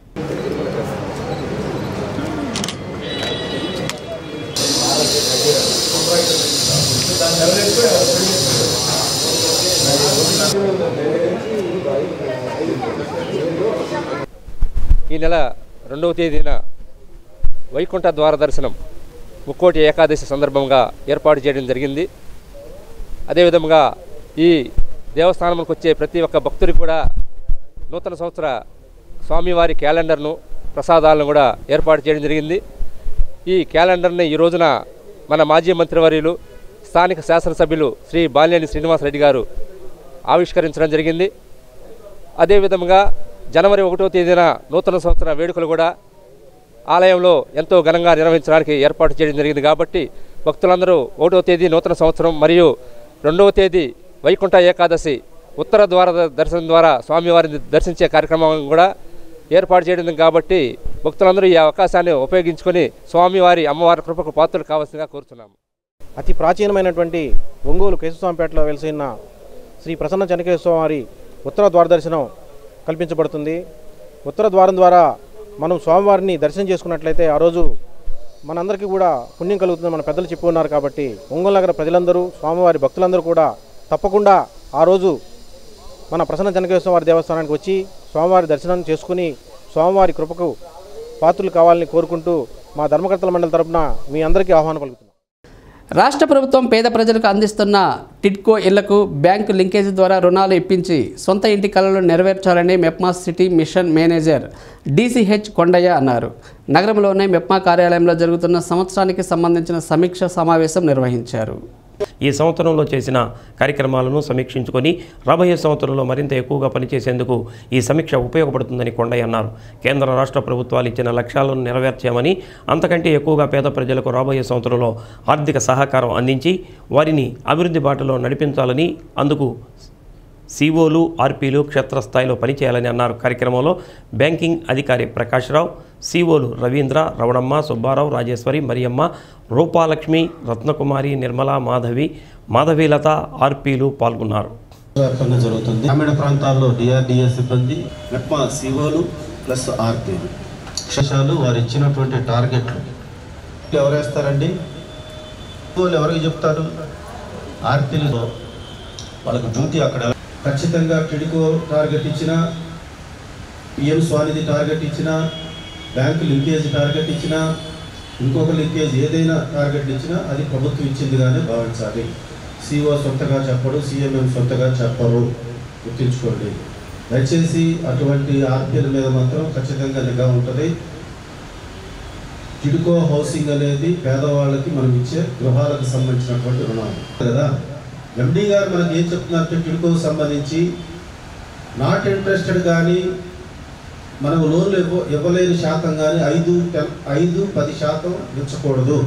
ఈ నెల రెండవ తేదీన వైకుంఠ ద్వార దర్శనం ముక్కోటి ఏకాదశి సందర్భంగా ఏర్పాటు చేయడం జరిగింది అదేవిధంగా ఈ దేవస్థానంకి వచ్చే ప్రతి ఒక్క భక్తుడికి కూడా నూతన సంవత్సర స్వామివారి క్యాలెండర్ను ప్రసాదాలను కూడా ఏర్పాటు చేయడం జరిగింది ఈ క్యాలెండర్ని ఈ రోజున మన మాజీ మంత్రివర్యులు స్థానిక శాసనసభ్యులు శ్రీ బాలినేని శ్రీనివాసరెడ్డి గారు ఆవిష్కరించడం జరిగింది అదేవిధంగా జనవరి ఒకటో తేదీన నూతన సంవత్సర వేడుకలు కూడా ఆలయంలో ఎంతో ఘనంగా నిర్వహించడానికి ఏర్పాటు చేయడం జరిగింది కాబట్టి భక్తులందరూ ఒకటో తేదీ నూతన సంవత్సరం మరియు రెండవ తేదీ వైకుంఠ ఏకాదశి ఉత్తర ద్వార దర్శనం ద్వారా స్వామివారిని దర్శించే కార్యక్రమం కూడా ఏర్పాటు చేయడం కాబట్టి భక్తులందరూ ఈ అవకాశాన్ని ఉపయోగించుకొని స్వామివారి అమ్మవారి కృపకు పాత్రలు కావాల్సిందిగా కోరుతున్నాము అతి ప్రాచీనమైనటువంటి ఒంగోలు కేశవస్వామిపేటలో వెలిసిన శ్రీ ప్రసన్న చెనకేశ్వర వారి ఉత్తర ద్వార దర్శనం కల్పించబడుతుంది ఉత్తర ద్వారం ద్వారా మనం స్వామివారిని దర్శనం చేసుకున్నట్లయితే ఆ రోజు మనందరికీ కూడా పుణ్యం కలుగుతుంది మన పెద్దలు చెప్పి ఉన్నారు కాబట్టి ఒంగోలు నగర ప్రజలందరూ స్వామివారి భక్తులందరూ కూడా తప్పకుండా ఆ రోజు మన ప్రసన్న చెనకేశ్వర వారి దేవస్థానానికి వచ్చి స్వామివారి దర్శనం చేసుకుని స్వామివారి కృపకు పాత్రలు కావాలని కోరుకుంటూ మా ధర్మకర్తల మండలి తరపున మీ అందరికీ ఆహ్వానం పలుకుతున్నాం రాష్ట్ర ప్రభుత్వం పేద ప్రజలకు అందిస్తున్న టిడ్కో ఇళ్లకు బ్యాంకు లింకేజీ ద్వారా రుణాలు ఇప్పించి సొంత ఇంటి కళలు నెరవేర్చాలని MEPMA city mission manager DCH Kondaiah అన్నారు నగరంలోని మెప్మా కార్యాలయంలో జరుగుతున్న సంవత్సరానికి సంబంధించిన సమీక్ష సమావేశం నిర్వహించారు ఈ సంవత్సరంలో చేసిన కార్యక్రమాలను సమీక్షించుకొని రాబోయే సంవత్సరంలో మరింత ఎక్కువగా పనిచేసేందుకు ఈ సమీక్ష ఉపయోగపడుతుందని కొండయ్య అన్నారు కేంద్ర రాష్ట్ర ప్రభుత్వాలు ఇచ్చిన లక్ష్యాలను నెరవేర్చామని అంతకంటే ఎక్కువగా పేద ప్రజలకు రాబోయే సంవత్సరంలో ఆర్థిక సహకారం అందించి వారిని అభివృద్ధి బాటలో నడిపించాలని అందుకు సిఓలు ఆర్పీలు క్షేత్రస్థాయిలో పనిచేయాలని అన్నారు కార్యక్రమంలో బ్యాంకింగ్ అధికారి ప్రకాష్ రావు సిఓలు రవీంద్ర రవణమ్మ సుబ్బారావు రాజేశ్వరి మరియమ్మ రూపాలక్ష్మి రత్నకుమారి నిర్మల మాధవి మాధవీలత ఆర్పీలు పాల్గొన్నారు వ్యాప్తంగా జరుగుతుంది గ్రామీణ ప్రాంతాల్లో డిఆర్డిఏ సిబ్బంది మెప్మా సిఓలు ప్లస్ ఆర్పీలు విశేషాలు వారు ఇచ్చినటువంటి టార్గెట్లు ఎవరు వేస్తారండి సిఓలు ఎవరికి చెప్తారు ఆర్పీలు వాళ్ళకు డ్యూటీ అక్కడ ఖచ్చితంగా టిడికో టార్గెట్ ఇచ్చిన పిఎం స్వానిధి టార్గెట్ ఇచ్చిన బ్యాంకు లింకేజ్ టార్గెట్ ఇచ్చినా ఇంకొక లింకేజ్ ఏదైనా టార్గెట్ ఇచ్చినా అది ప్రభుత్వం ఇచ్చిందిగానే భావించాలి సిఓ సొంతగా చెప్పడు సిఎంఎం సొంతగా చెప్పరు గుర్తుంచుకోండి దయచేసి అటువంటి ఆర్పీల మీద మాత్రం ఖచ్చితంగా నిఘా ఉంటుంది టిడ్కో హౌసింగ్ అనేది పేదవాళ్ళకి మనం ఇచ్చే గృహాలకు సంబంధించినటువంటి రుణాలు కదా ఎండి గారు మనకి ఏం చెప్తున్నారంటే టిడ్కోకు సంబంధించి నాట్ ఇంట్రెస్టెడ్ కానీ మనం లోన్లు ఇవ్వ ఇవ్వలేని శాతం కానీ ఐదు టెన్ ఐదు పది శాతం మించకూడదు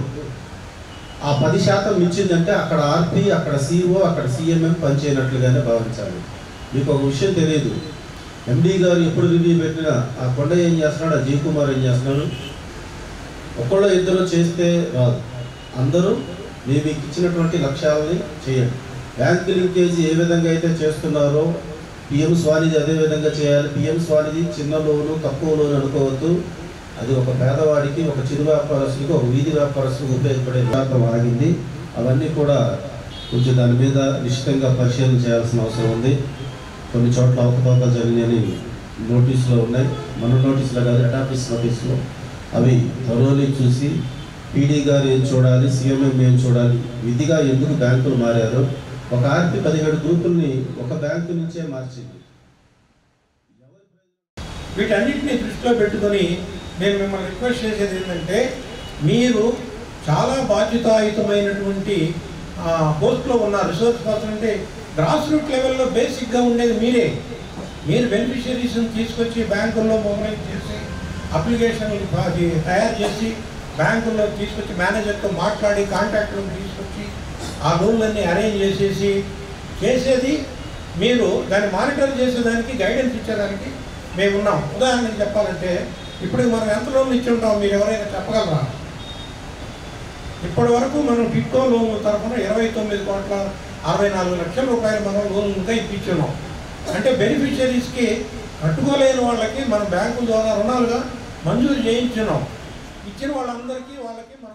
ఆ పది శాతం మించిందంటే అక్కడ ఆర్పి అక్కడ సిఓ అక్కడ సిఎంఎం పనిచేయనట్లుగానే భావించాలి మీకు ఒక విషయం తెలియదు ఎండి గారు ఎప్పుడు రివ్యూ పెట్టినా ఆ కొండ ఏం చేస్తున్నాడు ఆ జీ కుమార్ ఏం చేస్తున్నాడు ఒకళ్ళు ఇద్దరు చేస్తే రాదు అందరూ మీ మీకు ఇచ్చినటువంటి లక్ష్యాలని చేయండి బ్యాంక్ లింకేజ్ ఏ విధంగా అయితే చేస్తున్నారో పిఎం స్వానిధి అదే విధంగా చేయాలి పిఎం స్వానిధి చిన్న లోను తక్కువ లోను అనుకోవద్దు అది ఒక పేదవాడికి ఒక చిరు వ్యాపారస్తుడికి ఒక వీధి వ్యాపారస్తుడికి ఉపయోగపడే వ్యాపారం ఆగింది అవన్నీ కూడా కొంచెం దాని మీద నిశ్చితంగా పరిశీలన చేయాల్సిన అవసరం ఉంది కొన్ని చోట్ల అవకతవకలు జరిగినాయని నోటీసులో ఉన్నాయి మన నోటీసులో కాదు హెడ్ ఆఫీస్ నోటీసులో అవి త్వరలోనే చూసి పీడీ గారు ఏం చూడాలి సీఎంఎం ఏం చూడాలి విధిగా ఎందుకు బ్యాంకులు మారారు ఒక ఆర్పి పదిహేడు గ్రూపుల్ని ఒక బ్యాంకు నుంచే మార్చింది వీటన్నిటిని దృష్టిలో పెట్టుకొని నేను మిమ్మల్ని రిక్వెస్ట్ చేసేది ఏంటంటే మీరు చాలా బాధ్యతాయుతమైనటువంటి ఆ, పోస్ట్లో ఉన్న రిసోర్స్ పర్సన్ అంటే గ్రాస్ రూట్ లెవెల్లో బేసిక్గా ఉండేది మీరే మీరు బెనిఫిషరీస్ని తీసుకొచ్చి బ్యాంకుల్లో మొబైల్ చేసి అప్లికేషన్లు అది తయారు చేసి బ్యాంకుల్లో తీసుకొచ్చి మేనేజర్తో మాట్లాడి కాంటాక్ట్లో తీసుకొచ్చి ఆ లోన్లన్నీ అరేంజ్ చేసేసి చేసేది మీరు దాన్ని మానిటర్ చేసేదానికి గైడెన్స్ ఇచ్చేదానికి మేము ఉన్నాం ఉదాహరణకి చెప్పాలంటే ఇప్పుడు మనం ఎంత లోన్లు ఇచ్చి ఉంటాం మీరు ఎవరైనా చెప్పగలరా ఇప్పటి వరకు మనం టిక్కో లోన్ తరఫున ఇరవై తొమ్మిది కోట్ల అరవై నాలుగు లక్షల రూపాయలు మనం లోన్ ఇంకా ఇప్పించున్నాం అంటే బెనిఫిషరీస్కి కట్టుకోలేని వాళ్ళకి మనం బ్యాంకుల ద్వారా రుణాలుగా మంజూరు చేయించున్నాం ఇచ్చిన వాళ్ళందరికీ వాళ్ళకి మనం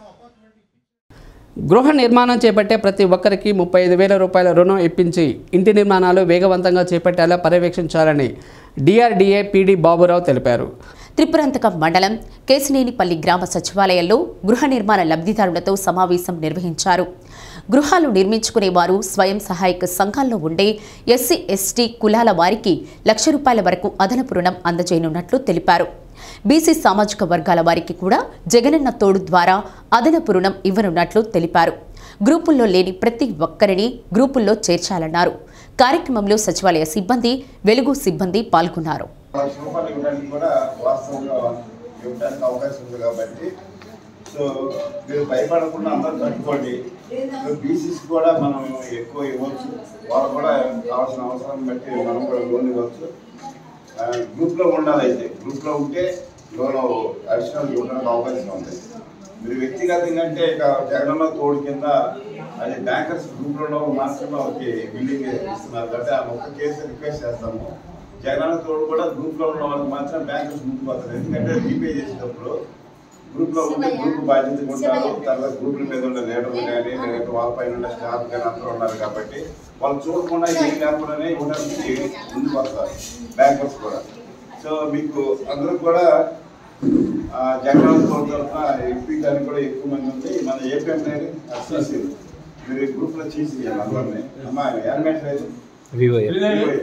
గృహ నిర్మాణం చేపట్టే ప్రతి ఒక్కరికి ముప్పై ఐదు వేల రూపాయల రుణం ఇప్పించి ఇంటి నిర్మాణాలు వేగవంతంగా చేపట్టేలా పర్యవేక్షించాలని డిఆర్డీఏ పీడీ బాబురావు తెలిపారు త్రిపురాంతకం మండలం కేసినేనిపల్లి గ్రామ సచివాలయంలో గృహ నిర్మాణ లబ్ధిదారులతో సమావేశం నిర్వహించారు గృహాలు నిర్మించుకునే వారు స్వయం సహాయక సంఘాల్లో ఉండే ఎస్సీ ఎస్టీ కులాల వారికి లక్ష రూపాయల వరకు అదనపు రుణం అందజేయనున్నట్లు తెలిపారు బీసీ సామాజిక వర్గాల వారికి కూడా జగనన్న తోడు ద్వారా అదనపు రుణం ఇవ్వనున్నట్లు తెలిపారు గ్రూపుల్లో లేని ప్రతి ఒక్కరిని గ్రూపుల్లో చేర్చాలన్నారు కార్యక్రమంలో సచివాలయ సిబ్బంది వెలుగు సిబ్బంది పాల్గొన్నారు లక్ష రూపాయలు ఇవ్వడానికి కూడా వాస్తవంగా ఇవ్వడానికి అవకాశం ఉంది కాబట్టి సో మీరు భయపడకుండా అందరూ కట్టుకోండి సో బీసీస్ కూడా మనం ఎక్కువ ఇవ్వచ్చు వాళ్ళు కూడా కావాల్సిన అవసరం బట్టి మనం కూడా లోన్ ఇవ్వచ్చు ఆ, గ్రూప్లో ఉండాలి అయితే గ్రూప్లో ఉంటే లోన్ అడిషనల్ ఇవ్వడానికి అవకాశం ఉంది మీరు వ్యక్తిగతంగా అంటే ఇక జగనన్న తోడు కింద అది బ్యాంకర్స్ గ్రూప్లలో మాత్రమే ఒకటి బిల్డింగ్ ఇస్తున్నారు కాబట్టి ఆ ఒక్క కేసు రిక్వెస్ట్ చేస్తాము జగనన్న తోడు కూడా గ్రూప్లో ఉన్న వాళ్ళకి మాత్రం బ్యాంకర్స్ ముందుకు వస్తారు ఎందుకంటే రీపే చేసేటప్పుడు గ్రూప్లో ఉంటే గ్రూప్ బాధ్యతగా ఉంటారు తర్వాత గ్రూపుల మీద ఉన్న లీడర్లు కానీ లేదంటే వాళ్ళ పైన ఉన్న స్టాఫ్ కానీ అందరూ ఉన్నారు కాబట్టి వాళ్ళు చూడకుండా ఏం లేకుండానే ఇవ్వడానికి ముందుకు వస్తారు బ్యాంకర్స్ కూడా సో మీకు అందరూ కూడా ఆ, జగన్ తోడు తరఫున ఎంపీ కానీ కూడా ఎక్కువ మంది ఉంది మన ఏపీ అనేది చేసి మీరు గ్రూప్ లో చేసి అందరినీ అమ్మా యానిమేషన్ అయితే వివోఏ. వివోఏ.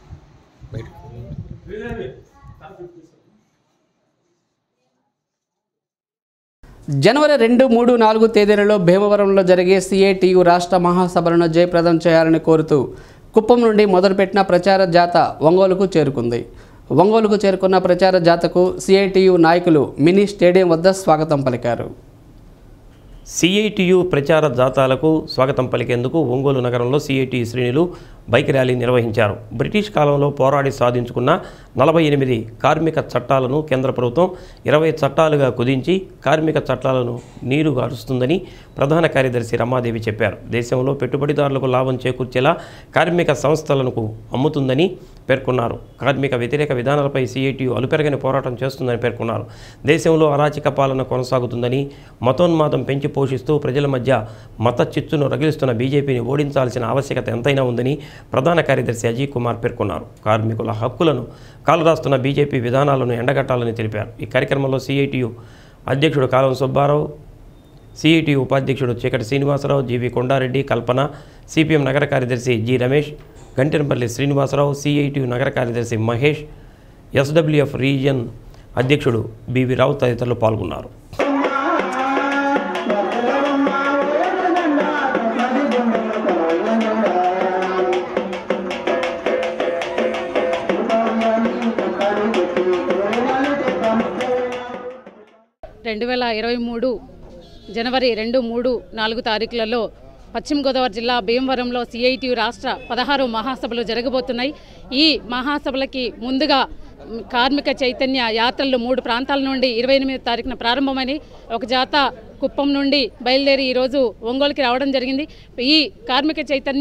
జనవరి రెండు మూడు నాలుగు తేదీలలో భీమవరంలో జరిగే సిఐటియు రాష్ట్ర మహాసభలను జయప్రదం చేయాలని కోరుతూ కుప్పం నుండి మొదలుపెట్టిన ప్రచార జాత ఒంగోలుకు చేరుకుంది ఒంగోలుకు చేరుకున్న ప్రచార జాతకు సిఐటియు నాయకులు మినీ స్టేడియం వద్ద స్వాగతం పలికారు సిఐటియు ప్రచార జాతాలకు స్వాగతం పలికేందుకు ఒంగోలు నగరంలో సిఐటి శ్రేణులు బైక్ ర్యాలీ నిర్వహించారు బ్రిటిష్ కాలంలో పోరాడి సాధించుకున్న నలభై ఎనిమిది కార్మిక చట్టాలను కేంద్ర ప్రభుత్వం ఇరవై చట్టాలుగా కుదించి కార్మిక చట్టాలను నీరు గారుస్తుందని ప్రధాన కార్యదర్శి రమాదేవి చెప్పారు దేశంలో పెట్టుబడిదారులకు లాభం చేకూర్చేలా కార్మిక సంస్థలకు అమ్ముతుందని పేర్కొన్నారు కార్మిక వ్యతిరేక విధానాలపై సిఐటియు అలుపెరగని పోరాటం చేస్తుందని పేర్కొన్నారు దేశంలో అరాచక పాలన కొనసాగుతుందని మతోన్మాదం పెంచి పోషిస్తూ ప్రజల మధ్య మత చిచ్చును రగిలిస్తున్న బీజేపీని ఓడించాల్సిన ఆవశ్యకత ఎంతైనా ఉందని ప్రధాన కార్యదర్శి అజయ్ కుమార్ పేర్కొన్నారు కార్మికుల హక్కులను కాలరాస్తున్న బీజేపీ విధానాలను ఎండగట్టాలని తెలిపారు ఈ కార్యక్రమంలో సిఐటియు అధ్యక్షుడు కాలం సుబ్బారావు సిఐటి ఉపాధ్యక్షుడు చీకటి శ్రీనివాసరావు జీవి కొండారెడ్డి కల్పన సిపిఎం నగర కార్యదర్శి జి రమేష్ గంటెనపల్లి శ్రీనివాసరావు సిఐటి నగర కార్యదర్శి మహేష్ ఎస్డబ్ల్యూఎఫ్ రీజియన్ అధ్యక్షుడు బివి రావు తదితరులు పాల్గొన్నారు రెండు వేల ఇరవై మూడు జనవరి రెండు మూడు నాలుగు తారీఖులలో పశ్చిమ గోదావరి జిల్లా భీమవరంలో సిఐటి రాష్ట్ర పదహారు మహాసభలు జరగబోతున్నాయి ఈ మహాసభలకి ముందుగా మ్, కార్మిక చైతన్య యాత్రలు మూడు ప్రాంతాల నుండి ఇరవై ఎనిమిది తారీఖున ప్రారంభమని ఒక జాత కుప్పం నుండి బయలుదేరి ఈరోజు ఒంగోలుకి రావడం జరిగింది ఈ కార్మిక చైతన్య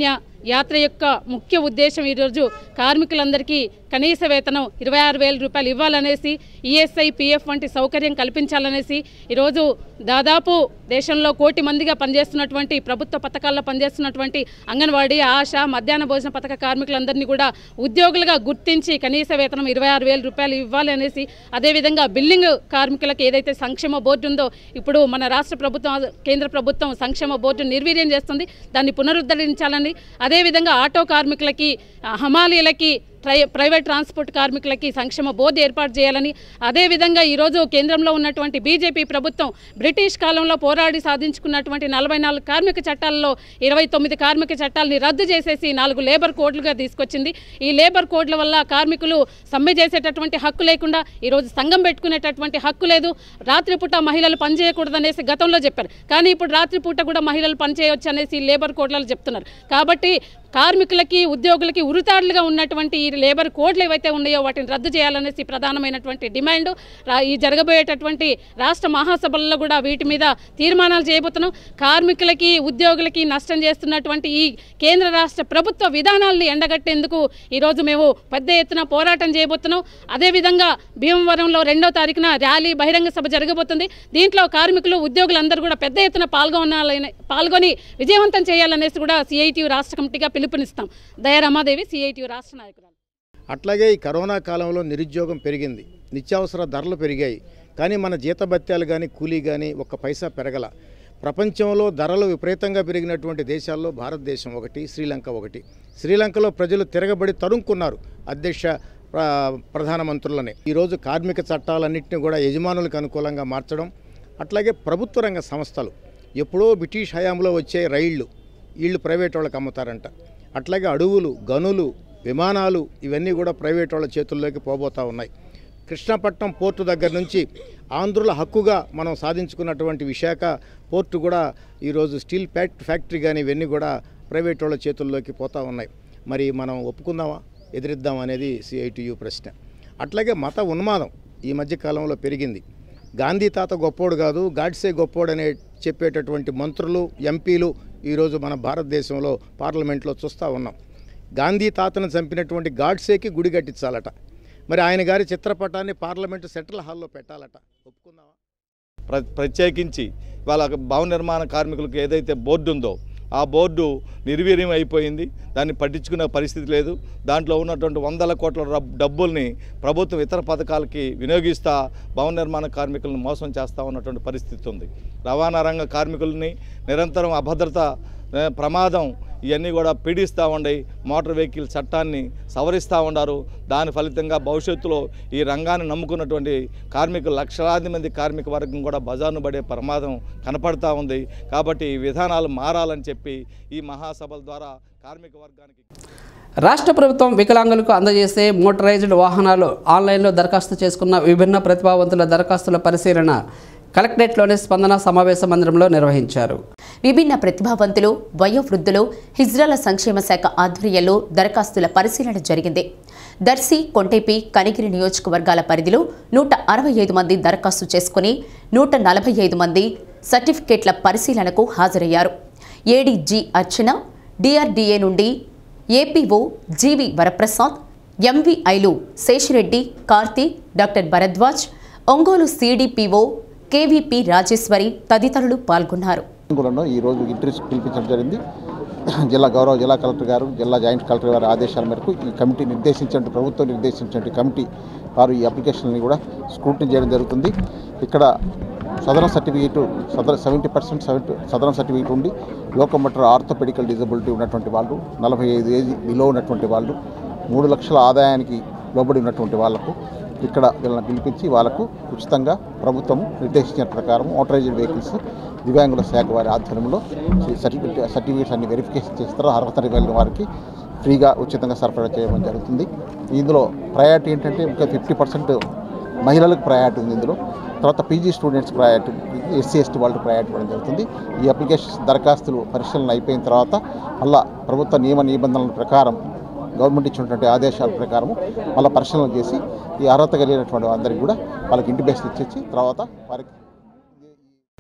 యాత్ర యొక్క ముఖ్య ఉద్దేశం ఈరోజు కార్మికులందరికీ కనీస వేతనం ఇరవై ఆరు వేల రూపాయలు ఇవ్వాలనేసి ఈఎస్ఐ పిఎఫ్ వంటి సౌకర్యం కల్పించాలనేసి ఈరోజు దాదాపు దేశంలో కోటి మందిగా పనిచేస్తున్నటువంటి ప్రభుత్వ పథకాల్లో పనిచేస్తున్నటువంటి అంగన్వాడీ ఆశ మధ్యాహ్న భోజన పథక కార్మికులందరినీ కూడా ఉద్యోగులుగా గుర్తించి కనీస వేతనం ఇరవై ఆరు వేల రూపాయలు ఇవ్వాలి అనేసి అదేవిధంగా బిల్డింగ్ కార్మికులకు ఏదైతే సంక్షేమ బోర్డు ఉందో ఇప్పుడు మన రాష్ట్ర ప్రభుత్వం కేంద్ర ప్రభుత్వం సంక్షేమ బోర్డు నిర్వీర్యం చేస్తుంది దాన్ని పునరుద్ధరించాలని అదేవిధంగా ఆటో కార్మికులకి ఆ, హమాలీలకి ట్రై ప్రైవేట్ ట్రాన్స్పోర్ట్ కార్మికులకి సంక్షేమ బోర్డు ఏర్పాటు చేయాలని అదేవిధంగా ఈరోజు కేంద్రంలో ఉన్నటువంటి బీజేపీ ప్రభుత్వం బ్రిటిష్ కాలంలో పోరాడి సాధించుకున్నటువంటి నలభై నాలుగు కార్మిక చట్టాల్లో ఇరవై తొమ్మిది కార్మిక చట్టాలని రద్దు చేసేసి నాలుగు లేబర్ కోడ్లుగా తీసుకొచ్చింది ఈ లేబర్ కోడ్ల వల్ల కార్మికులు సమ్మె చేసేటటువంటి హక్కు లేకుండా ఈరోజు సంఘం పెట్టుకునేటటువంటి హక్కు లేదు రాత్రిపూట మహిళలు పనిచేయకూడదు అనేసి గతంలో చెప్పారు కానీ ఇప్పుడు రాత్రిపూట కూడా మహిళలు పనిచేయవచ్చు అనేసి లేబర్ కోడ్లలో చెప్తున్నారు కాబట్టి కార్మికులకి ఉద్యోగులకి ఉరితాడులుగా ఉన్నటువంటి ఈ లేబర్ కోడ్లు ఏవైతే ఉన్నాయో వాటిని రద్దు చేయాలనేసి ప్రధానమైనటువంటి డిమాండ్ రా- ఈ జరగబోయేటటువంటి రాష్ట్ర మహాసభల్లో కూడా వీటి మీద తీర్మానాలు చేయబోతున్నాం కార్మికులకి ఉద్యోగులకి నష్టం చేస్తున్నటువంటి ఈ కేంద్ర రాష్ట్ర ప్రభుత్వ విధానాలను ఎండగట్టేందుకు ఈరోజు మేము పెద్ద ఎత్తున పోరాటం చేయబోతున్నాం అదేవిధంగా భీమవరంలో రెండో తారీఖున ర్యాలీ బహిరంగ సభ జరగబోతుంది దీంట్లో కార్మికులు ఉద్యోగులందరూ కూడా పెద్ద ఎత్తున పాల్గొనాలని పాల్గొని విజయవంతం చేయాలనేసి కూడా సిఐటియు రాష్ట్ర కమిటీగా పిలుపునిస్తాం దయారమాదేవి సిఐటియు రాష్ట్ర నాయకురాలు అట్లాగే ఈ కరోనా కాలంలో నిరుద్యోగం పెరిగింది నిత్యావసర ధరలు పెరిగాయి కానీ మన జీతభత్యాలు కానీ కూలీ కానీ ఒక్క పైసా పెరగల ప్రపంచంలో ధరలు విపరీతంగా పెరిగినటువంటి దేశాల్లో భారతదేశం ఒకటి శ్రీలంక ఒకటి శ్రీలంకలో ప్రజలు తిరగబడి తరుముకున్నారు అధ్యక్ష ప్ర- ప్రధానమంత్రులని ఈరోజు కార్మిక చట్టాలన్నింటినీ కూడా యజమానులకు అనుకూలంగా మార్చడం అట్లాగే ప్రభుత్వ రంగ సంస్థలు ఎప్పుడో బ్రిటిష్ హయాంలో వచ్చే రైళ్లు వీళ్ళు ప్రైవేట్ వాళ్ళకి అమ్ముతారంట అట్లాగే అడవులు గనులు విమానాలు ఇవన్నీ కూడా ప్రైవేట్ వాళ్ళ చేతుల్లోకి పోబోతూ ఉన్నాయి కృష్ణపట్నం పోర్టు దగ్గర నుంచి ఆంధ్రుల హక్కుగా మనం సాధించుకున్నటువంటి విశాఖ పోర్టు కూడా ఈరోజు స్టీల్ ఫ్యాక్ట్ ఫ్యాక్టరీ కానీ ఇవన్నీ కూడా ప్రైవేట్ వాళ్ళ చేతుల్లోకి పోతూ ఉన్నాయి మరి మనం ఒప్పుకుందామా ఎదిరిద్దాం అనేది సిఐటియు ప్రశ్న అట్లాగే మత ఉన్మాదం ఈ మధ్య కాలంలో పెరిగింది గాంధీ తాత గొప్పోడు కాదు గాడ్సే గొప్పోడు అనే చెప్పేటటువంటి మంత్రులు ఎంపీలు ఈరోజు మన భారతదేశంలో పార్లమెంట్లో చూస్తూ ఉన్నాం గాంధీ తాతను చంపినటువంటి గాడ్సేకి గుడి కట్టించాలట మరి ఆయన గారి చిత్రపటాన్ని పార్లమెంటు సెంట్రల్ హాల్లో పెట్టాలట ఒప్పుకుందామా ప్ర ప్రత్యేకించి వాళ్ళ భవన నిర్మాణ కార్మికులకు ఏదైతే బోర్డు ఉందో ఆ బోర్డు నిర్వీర్యం అయిపోయింది దాన్ని పట్టించుకునే పరిస్థితి లేదు దాంట్లో ఉన్నటువంటి వందల కోట్ల రబ్- డబ్బుల్ని ప్రభుత్వం ఇతర పథకాలకి వినియోగిస్తా భవన నిర్మాణ కార్మికులను మోసం చేస్తూ ఉన్నటువంటి పరిస్థితి ఉంది రవాణా రంగ కార్మికుల్ని నిరంతరం అభద్రత ఏ, ప్రమాదం ఇవన్నీ కూడా పీడిస్తూ ఉండి మోటార్ వెహికల్ చట్టాన్ని సవరిస్తూ ఉన్నారు దాని ఫలితంగా భవిష్యత్తులో ఈ రంగాన్ని నమ్ముకున్నటువంటి కార్మికులు లక్షలాది మంది కార్మిక వర్గం కూడా బజార్ను పడే ప్రమాదం కనపడతా ఉంది కాబట్టి ఈ విధానాలు మారాలని చెప్పి ఈ మహాసభల ద్వారా కార్మిక వర్గానికి రాష్ట్ర ప్రభుత్వం వికలాంగులకు అందజేసే మోటరైజ్డ్ వాహనాలు ఆన్లైన్లో దరఖాస్తు చేసుకున్న విభిన్న ప్రతిభావంతుల దరఖాస్తుల పరిశీలన కలెక్టరేట్లోని స్పందన సమావేశ మందిరంలో నిర్వహించారు విభిన్న ప్రతిభావంతులు వయోవృద్ధులు హిజ్రాల సంక్షేమ శాఖ ఆధ్వర్యంలో దరఖాస్తుల పరిశీలన జరిగింది దర్శి కొంటేపి కనిగిరి నియోజకవర్గాల పరిధిలో నూట అరవై ఐదు మంది దరఖాస్తు చేసుకుని నూట నలభై ఐదు మంది సర్టిఫికేట్ల పరిశీలనకు హాజరయ్యారు ఏడీజీ అర్చన డిఆర్డీఏ నుండి ఏపీఓ జీవి వరప్రసాద్ ఎంవీఐలు Seshireddy Karthik doctor Bharadwaj Ongole CDPO KVP Rajeswari తదితరులు పాల్గొన్నారు లను ఈరోజు ఇంటర్వ్యూస్ పిలిపించడం జరిగింది జిల్లా గౌరవ జిల్లా కలెక్టర్ గారు జిల్లా జాయింట్ కలెక్టర్ గారి ఆదేశాల మేరకు ఈ కమిటీ నిర్దేశించిన ప్రభుత్వం నిర్దేశించిన కమిటీ వారు ఈ అప్లికేషన్ని కూడా స్క్రూటినీ చేయడం జరుగుతుంది ఇక్కడ సదరం సర్టిఫికేట్ సదర seventy percent seventy Sadarem certificate ఉండి లోకమోటర్ ఆర్థోపెడికల్ డిజబిలిటీ ఉన్నటువంటి వాళ్ళు నలభై ఐదు ఏజ్ బిలో ఉన్నటువంటి వాళ్ళు మూడు లక్షల ఆదాయానికి లోబడి ఉన్నటువంటి వాళ్లకు ఇక్కడ వీళ్ళని పిలిపించి వాళ్ళకు ఉచితంగా ప్రభుత్వం నిర్దేశించిన ప్రకారం ఆథరైజ్డ్ వెహికల్స్ దివ్యాంగుల శాఖ వారి ఆధ్వర్యంలో సర్టిఫికేట్ సర్టిఫికేట్స్ అన్ని వెరిఫికేషన్ చేస్తారు అర్హత కలిగిన వారికి ఫ్రీగా ఉచితంగా సరఫరా చేయడం జరుగుతుంది ఇందులో ప్రయారిటీ ఏంటంటే ఇంకా ఫిఫ్టీ పర్సెంట్ మహిళలకు ప్రయారిటీ ఉంది ఇందులో తర్వాత PG students priority SC ST వాళ్ళకి ప్రయారిటీ ఇవ్వడం జరుగుతుంది ఈ అప్లికేషన్ దరఖాస్తులు పరిశీలన అయిపోయిన తర్వాత మళ్ళా ప్రభుత్వ నియమ నిబంధనల ప్రకారం గవర్నమెంట్ ఇచ్చినటువంటి ఆదేశాల ప్రకారం మళ్ళీ పరిశీలన చేసి ఈ అర్హత కలిగినటువంటి అందరికీ కూడా వాళ్ళకి ఇంటిమేషన్ ఇచ్చేసి తర్వాత వారికి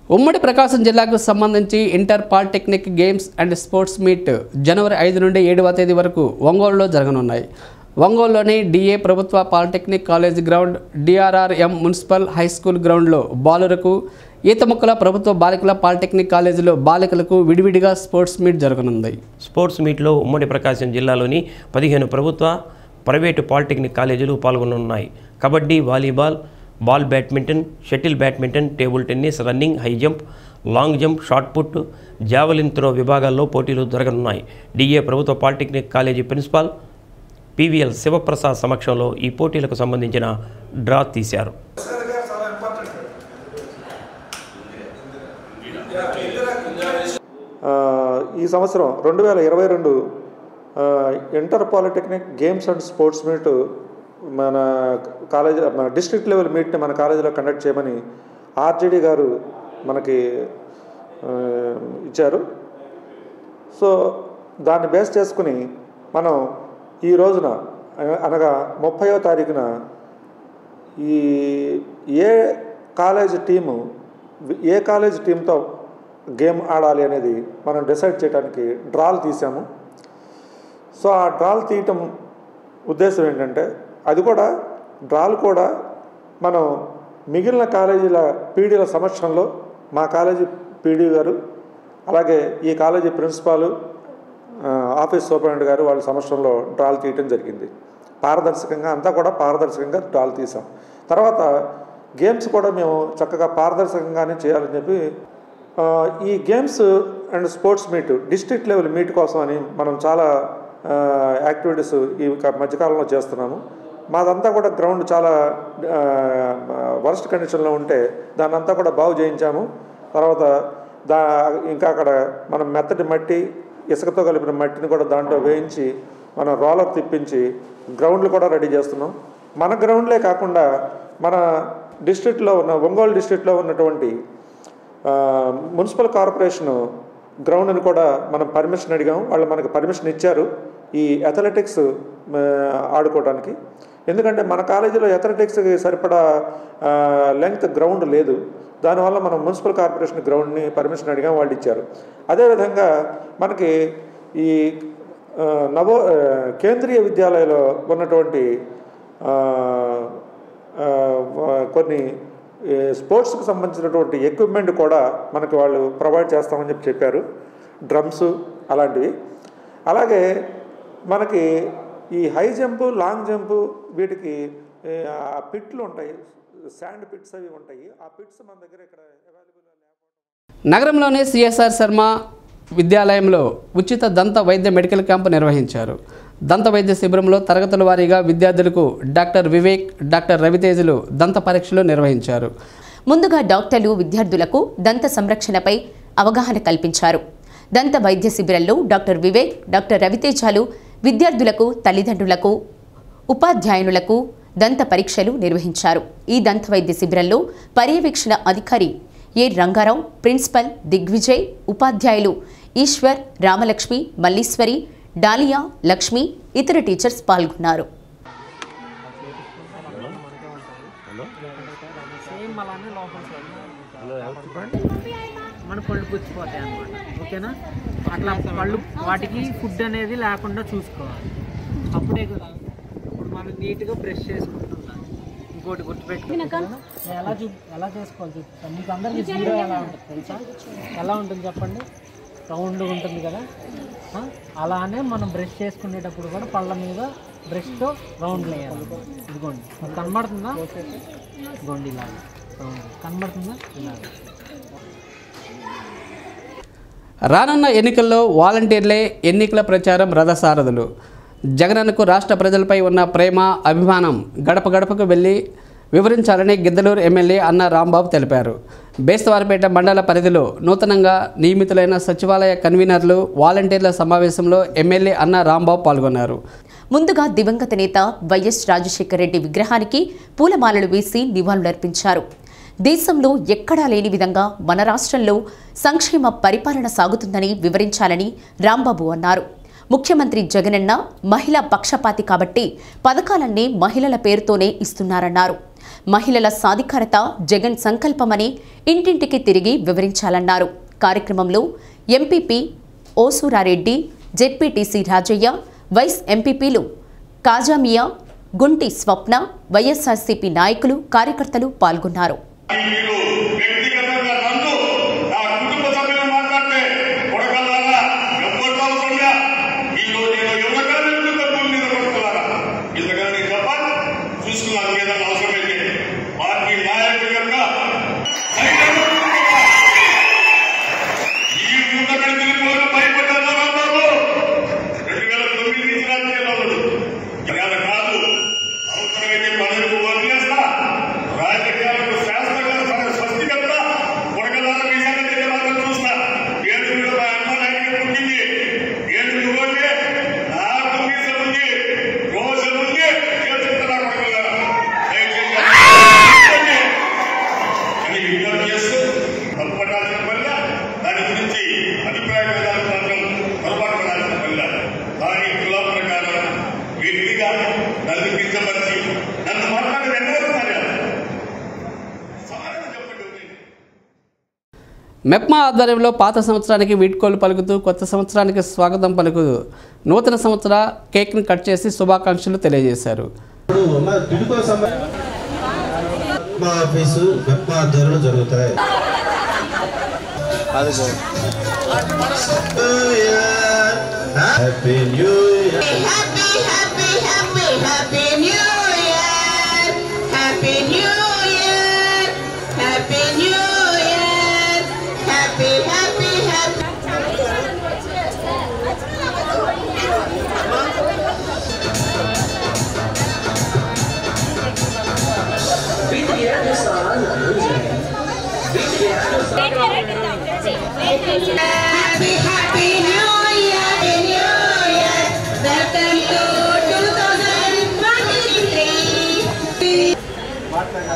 ఉమ్మడి ప్రకాశం జిల్లాకు సంబంధించి inter polytechnic games and sports meet జనవరి ఐదు నుండి ఏడవ తేదీ వరకు ఒంగోలులో జరగనున్నాయి ఒంగోలులోని డిఏ ప్రభుత్వ polytechnic college ground DRRM municipal high school గ్రౌండ్లో బాలురకు ఈతముక్కల ప్రభుత్వ బాలికల పాలిటెక్నిక్ కాలేజీలో బాలికలకు విడివిడిగా స్పోర్ట్స్ మీట్ జరగనుంది స్పోర్ట్స్ మీట్లో ఉమ్మడి ప్రకాశం జిల్లాలోని పదిహేను ప్రభుత్వ ప్రైవేటు పాలిటెక్నిక్ కాలేజీలు పాల్గొనున్నాయి kabaddi volleyball ball badminton shuttle badminton table tennis running high jump long jump shot put javelin throw విభాగాల్లో పోటీలు జరగనున్నాయి డిఏ ప్రభుత్వ polytechnic college principal PVL Sivaprasad సమక్షంలో ఈ పోటీలకు సంబంధించిన డ్రా తీశారు ఆ, ఈ సంవత్సరం రెండు వేల ఇరవై రెండు inter polytechnic games and sports meet మన కాలేజీ మన డిస్ట్రిక్ట్ లెవెల్ మీట్ని మన కాలేజీలో కండక్ట్ చేయమని ఆర్జేడీ గారు మనకి ఆ, ఇచ్చారు సో దాన్ని బేస్ చేసుకుని మనం ఈ రోజున అన- అనగా ముప్పయో తారీఖున ఈ ఏ కాలేజ్ టీము ఏ కాలేజ్ టీంతో గేమ్ ఆడాలి అనేది మనం డిసైడ్ చేయడానికి డ్రాలు తీసాము సో ఆ డ్రాలు తీయటం ఉద్దేశం ఏంటంటే అది కూడా డ్రాలు కూడా మనం మిగిలిన కాలేజీల పీడీల సమక్షంలో మా కాలేజీ పీడీ గారు అలాగే ఈ కాలేజీ ప్రిన్సిపాలు ఆ, ఆఫీస్ సూపరింటెండెంట్ గారు వాళ్ళ సమక్షంలో డ్రాలు తీయటం జరిగింది పారదర్శకంగా అంతా కూడా పారదర్శకంగా డ్రాలు తీసాం తర్వాత గేమ్స్ కూడా మేము చక్కగా పారదర్శకంగానే చేయాలని చెప్పి ఆ, ఈ games and sports meet district level meet కోసం అని మనం చాలా ఆ, యాక్టివిటీస్ ఈ క- మధ్యకాలంలో చేస్తున్నాము మాదంతా కూడా గ్రౌండ్ చాలా వర్స్ట్ కండిషన్లో ఉంటే దాన్ని అంతా కూడా బాగు చేయించాము తర్వాత దా ఇంకా అక్కడ మనం మెత్తటి మట్టి ఇసుకతో కలిపిన మట్టిని కూడా దాంట్లో వేయించి మనం రోలర్ తిప్పించి గ్రౌండ్లు కూడా రెడీ చేస్తున్నాం మన గ్రౌండ్లే కాకుండా మన డిస్ట్రిక్ట్లో ఉన్న ఒంగోలు డిస్ట్రిక్ట్లో ఉన్నటువంటి ఆ, మున్సిపల్ కార్పొరేషన్ గ్రౌండ్ని కూడా మనం పర్మిషన్ అడిగాం వాళ్ళు మనకు పర్మిషన్ ఇచ్చారు ఈ అథ్లెటిక్స్ ఆ, ఆడుకోవడానికి ఎందుకంటే మన కాలేజీలో అథ్లెటిక్స్కి సరిపడా లెంగ్త్ గ్రౌండ్ లేదు దానివల్ల మనం మున్సిపల్ కార్పొరేషన్ గ్రౌండ్ని పర్మిషన్ అడిగాం వాళ్ళు ఇచ్చారు అదేవిధంగా మనకి ఈ ఆ, నవో ఆ, కేంద్రీయ విద్యాలయంలో ఉన్నటువంటి ఆ, ఆ, కొన్ని ఈ స్పోర్ట్స్కి సంబంధించినటువంటి ఎక్విప్మెంట్ కూడా మనకి వాళ్ళు ప్రొవైడ్ చేస్తామని చెప్పి చెప్పారు డ్రమ్స్ అలాంటివి అలాగే మనకి ఈ హై జంప్ లాంగ్ జంప్ వీటికి ఏ, ఆ పిట్లు ఉంటాయి శాండ్ పిట్స్ అవి ఉంటాయి ఆ పిట్స్ మన దగ్గర ఇక్కడ నగరంలోని సిఎస్ఆర్ శర్మ విద్యాలయంలో ఉచిత దంత వైద్య మెడికల్ క్యాంపు నిర్వహించారు దంత వైద్య శిబిరంలో తరగతుల వారీగా విద్యార్థులకు డాక్టర్ వివేక్ డాక్టర్ రవితేజులు దంత పరీక్షలు నిర్వహించారు ముందుగా డాక్టర్లు విద్యార్థులకు దంత సంరక్షణపై అవగాహన కల్పించారు దంత వైద్య శిబిరంలో డాక్టర్ వివేక్ డాక్టర్ రవితేజాలు విద్యార్థులకు తల్లిదండ్రులకు ఉపాధ్యాయునులకు దంత పరీక్షలు నిర్వహించారు ఈ దంత వైద్య శిబిరంలో పర్యవేక్షణ అధికారి ఏ రంగారావు ప్రిన్సిపల్ దిగ్విజయ్ ఉపాధ్యాయులు ఈశ్వర్ రామలక్ష్మి మల్లీశ్వరి డాలియా లక్ష్మి ఇతర టీచర్స్ పాల్గొన్నారు మన పళ్ళు పుచ్చిపోతాయి అన్నమాట ఓకేనా అట్లా పళ్ళు వాటికి ఫుడ్ అనేది లేకుండా చూసుకోవాలి అప్పుడే కదా ఇప్పుడు మనం నీట్గా బ్రష్ చేసుకుంటున్నాం ఇంకోటి గుర్తుపెట్టుకుని ఎలా చూ ఎలా చేసుకోవాలి చూపిస్తాను మీకు అందరికీ జీరో ఎలా ఉంటుంది తెలుసా ఎలా ఉంటుంది చెప్పండి రౌండ్గా ఉంటుంది కదా ఆ? అలానే మనం బ్రష్ చేసుకునేటప్పుడు కూడా పళ్ళ మీద బ్రష్తో రౌండ్ వేయాలి ఇదిగోండి మీకు కనబడుతుందా ఇదిగోండి ఇలా రౌండ్ కనబడుతుందా ఇలా రానున్న ఎన్నికల్లో వాలంటీర్లే ఎన్నికల ప్రచారం రథసారథులు జగనన్నకు రాష్ట్ర ప్రజలపై ఉన్న ప్రేమ అభిమానం గడప గడపకు వెళ్ళి వివరించాలని గిద్దలూరు ఎమ్మెల్యే అన్న రాంబాబు తెలిపారు బేస్తవారిపేట మండల పరిధిలో నూతనంగా నియమితులైన సచివాలయ కన్వీనర్లు వాలంటీర్ల సమావేశంలో ఎమ్మెల్యే అన్న రాంబాబు పాల్గొన్నారు ముందుగా దివంగత నేత వైఎస్ రాజశేఖర రెడ్డి విగ్రహానికి పూలమాలలు వేసి నివాళులర్పించారు దేశంలో ఎక్కడా లేని విధంగా మన రాష్ట్రంలో సంక్షేమ పరిపాలన సాగుతుందని వివరించాలని రాంబాబు అన్నారు ముఖ్యమంత్రి జగనన్న మహిళా పక్షపాతి కాబట్టి పథకాలన్నీ మహిళల పేరుతోనే ఇస్తున్నారన్నారు మహిళల సాధికారత జగన్ సంకల్పమని ఇంటింటికి తిరిగి వివరించాలన్నారు కార్యక్రమంలో MPP Osurareddy ZPTC Rajaiah vice ఎంపీపీలు కాజామియా గుంటి స్వప్న వైఎస్ఆర్సీపీ నాయకులు కార్యకర్తలు పాల్గొన్నారు చూసుకున్నాను ఏదైనా అవసరమైతే పార్టీ నాయకులు కనుక ఈ ముందకడికి కూడా భయపడ్డారు బాబు రెండు వేల తొమ్మిది నుంచి రాజకీయాల్లో ఉన్నాడు ఇవాళ కాదు అవసరమైతే పదవికి వదిలేస్తా రాజకీయాలకు శాస్త్రంగా స్పష్టికత కొడకదార విషయాన్ని మాత్రం చూస్తా ఏడుగురు మా అమ్మ నాయకుడు పుట్టింది ఏడుగురు పోతే నాకు మీసం ఉంది రోజు ఉంది చేతున్నా కొడకదార అని విజ్ఞప్తి చేస్తూ తప్పటాల్సిన వల్ల దాని గురించి అభిప్రాయ భేదాలు మాత్రం పొరపాటు పడాల్సిన వల్ల దాని కుల ప్రకారం వ్యక్తిగా నన్ను కించపరిచి నన్ను మాట్లాడి వెనవడుతున్నారు మెప్మా ఆధ్వర్యంలో పాత సంవత్సరానికి వీడ్కోలు పలుకుతూ కొత్త సంవత్సరానికి స్వాగతం పలుకుతూ నూతన సంవత్సర కేక్ను కట్ చేసి శుభాకాంక్షలు తెలియజేశారు ఇప్పుడు మా టిడ్కో సంబ- మా ఆఫీసు వెప్ప ఆధ్వర్యంలో జరుగుతాయి happy new year Happy, happy New Year, New Year. Welcome to 2023.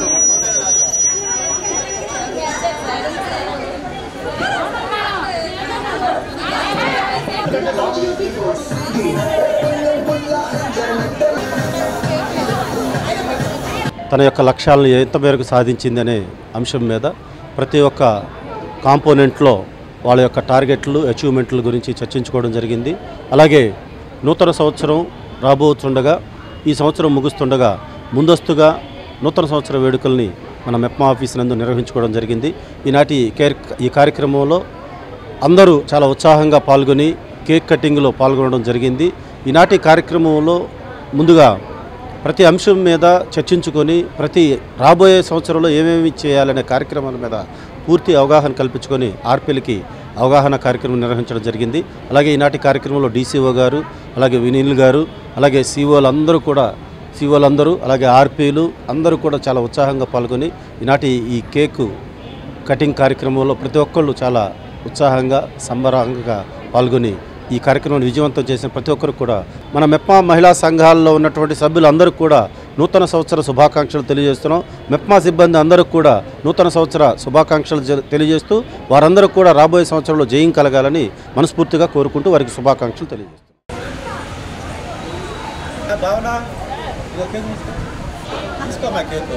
తన యొక్క లక్ష్యాలను ఎంత మేరకు సాధించింది అనే అంశం మీద ప్రతి ఒక్క కాంపోనెంట్లో వాళ్ళ యొక్క టార్గెట్లు అచీవ్మెంట్ల గురించి చర్చించుకోవడం జరిగింది అలాగే నూతన సంవత్సరం రాబోతుండగా ఈ సంవత్సరం ముగుస్తుండగా ముందస్తుగా నూతన సంవత్సర వేడుకల్ని మన మెప్మా ఆఫీస్ నందు నిర్వహించుకోవడం జరిగింది ఈనాటి కేర్ ఈ కార్యక్రమంలో అందరూ చాలా ఉత్సాహంగా పాల్గొని కేక్ కటింగ్లో పాల్గొనడం జరిగింది ఈనాటి కార్యక్రమంలో ముందుగా ప్రతి అంశం మీద చర్చించుకొని ప్రతి రాబోయే సంవత్సరంలో ఏమేమి చేయాలనే కార్యక్రమాల మీద పూర్తి అవగాహన కల్పించుకొని ఆర్పీలకి అవగాహన కార్యక్రమం నిర్వహించడం జరిగింది అలాగే ఈనాటి కార్యక్రమంలో డీసీఓ గారు అలాగే వినీల్ గారు అలాగే సీఓలు అందరూ కూడా సీఓలందరూ అలాగే ఆర్పీలు అందరూ కూడా చాలా ఉత్సాహంగా పాల్గొని ఈనాటి ఈ కేకు కటింగ్ కార్యక్రమంలో ప్రతి ఒక్కళ్ళు చాలా ఉత్సాహంగా సంబరంగా పాల్గొని ఈ కార్యక్రమాన్ని విజయవంతం చేసిన ప్రతి ఒక్కరు కూడా మన మెప్మా మహిళా సంఘాల్లో ఉన్నటువంటి సభ్యులందరూ కూడా నూతన సంవత్సర శుభాకాంక్షలు తెలియజేస్తున్నాం మెప్మా సిబ్బంది అందరూ కూడా నూతన సంవత్సర శుభాకాంక్షలు జ- తెలియజేస్తూ వారందరూ కూడా రాబోయే సంవత్సరంలో జయం కలగాలని మనస్ఫూర్తిగా కోరుకుంటూ వారికి శుభాకాంక్షలు తెలియజేస్తున్నాం భావన తీసుకో మా కేక్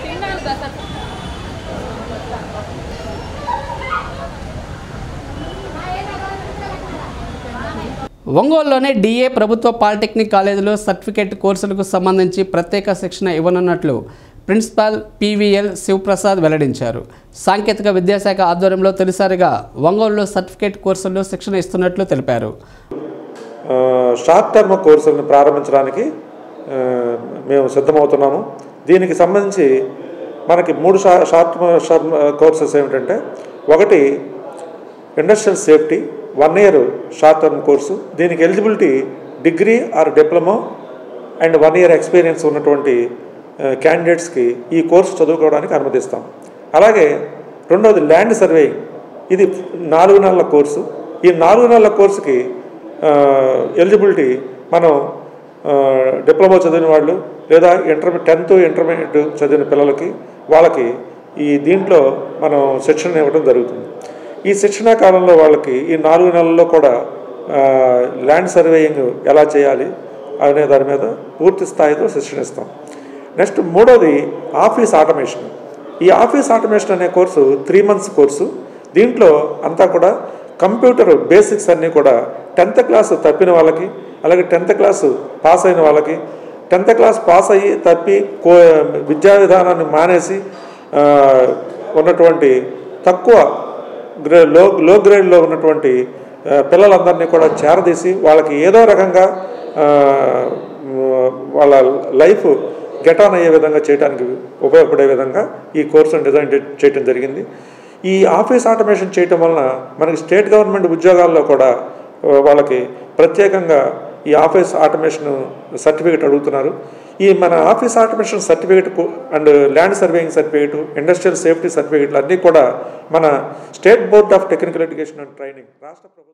ఒంగోలులోని డిఏ ప్రభుత్వ పాలిటెక్నిక్ కాలేజీలో సర్టిఫికేట్ కోర్సులకు సంబంధించి ప్రత్యేక శిక్షణ ఇవ్వనున్నట్లు ప్రిన్సిపాల్ పివిఎల్ శివప్రసాద్ వెల్లడించారు సాంకేతిక విద్యాశాఖ ఆధ్వర్యంలో తొలిసారిగా ఒంగోలులో సర్టిఫికేట్ కోర్సుల్లో శిక్షణ ఇస్తున్నట్లు తెలిపారు ఆ, షార్ట్ టర్మ్ కోర్సులను ప్రారంభించడానికి ఆ, మేము సిద్ధమవుతున్నాము దీనికి సంబంధించి మనకి మూడు షా షార్ట్ టర్మ్ కోర్సెస్ ఏమిటంటే ఒకటి industrial safety one year short term course దీనికి eligibility degree or diploma and one year experience ఉన్నటువంటి క్యాండిడేట్స్కి ఈ కోర్సు చదువుకోవడానికి అనుమతిస్తాం అలాగే రెండవది ల్యాండ్ సర్వేయింగ్ ఇది నాలుగు నెలల కోర్సు ఈ నాలుగు నెలల కోర్సుకి ఎలిజిబిలిటీ మనం డిప్లొమా చదివిన వాళ్ళు లేదా ఇంటర్ టెన్త్ ఇంటర్మీడియట్ చదివిన పిల్లలకి వాళ్ళకి ఈ దీంట్లో మనం శిక్షణ ఇవ్వడం జరుగుతుంది ఈ శిక్షణా కాలంలో వాళ్ళకి ఈ నాలుగు నెలల్లో కూడా ఆ, ల్యాండ్ సర్వేయింగ్ ఎలా చేయాలి అనే దాని మీద పూర్తి స్థాయిలో శిక్షణ ఇస్తాం నెక్స్ట్ మూడోది ఆఫీస్ ఆటోమేషన్ ఈ ఆఫీస్ ఆటోమేషన్ అనే కోర్సు త్రీ మంత్స్ కోర్సు దీంట్లో అంతా కూడా కంప్యూటర్ బేసిక్స్ అన్నీ కూడా టెన్త్ క్లాస్ తప్పిన వాళ్ళకి అలాగే టెన్త్ క్లాస్ పాస్ అయిన వాళ్ళకి టెన్త్ క్లాస్ పాస్ అయ్యి తప్పి కో విద్యా విధానాన్ని మానేసి ఆ, ఉన్నటువంటి తక్కువ గ్రే లో లో గ్రేడ్లో ఉన్నటువంటి ఆ, పిల్లలందరినీ కూడా చేరదీసి వాళ్ళకి ఏదో రకంగా ఆ, వాళ్ళ లైఫ్ గెట్ ఆన్ అయ్యే విధంగా చేయడానికి ఉపయోగపడే విధంగా ఈ కోర్సును డిజైన్ చే- చేయడం జరిగింది ఈ ఆఫీస్ ఆటోమేషన్ చేయటం వలన మనకి స్టేట్ గవర్నమెంట్ ఉద్యోగాల్లో కూడా ఆ, వాళ్ళకి ప్రత్యేకంగా ఈ ఆఫీస్ ఆటోమేషన్ సర్టిఫికేట్ అడుగుతున్నారు ఈ మన office automation certificate and land surveying certificate industrial safety సర్టిఫికేట్లు అన్నీ కూడా మన state board of technical education and training రాష్ట్ర ప్రభుత్వం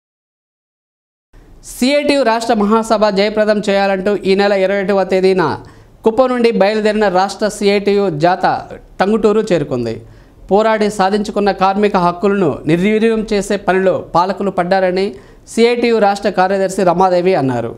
సిఐటియు రాష్ట్ర మహాసభ జయప్రదం చేయాలంటూ ఈ నెల ఇరవై ఒకటవ తేదీన కుప్పం నుండి బయలుదేరిన రాష్ట్ర సిఐటియు జాత టంగుటూరు చేరుకుంది పోరాడి సాధించుకున్న కార్మిక హక్కులను నిర్వీర్యం చేసే పనిలో పాలకులు పడ్డారని సిఐటియు రాష్ట్ర కార్యదర్శి రమాదేవి అన్నారు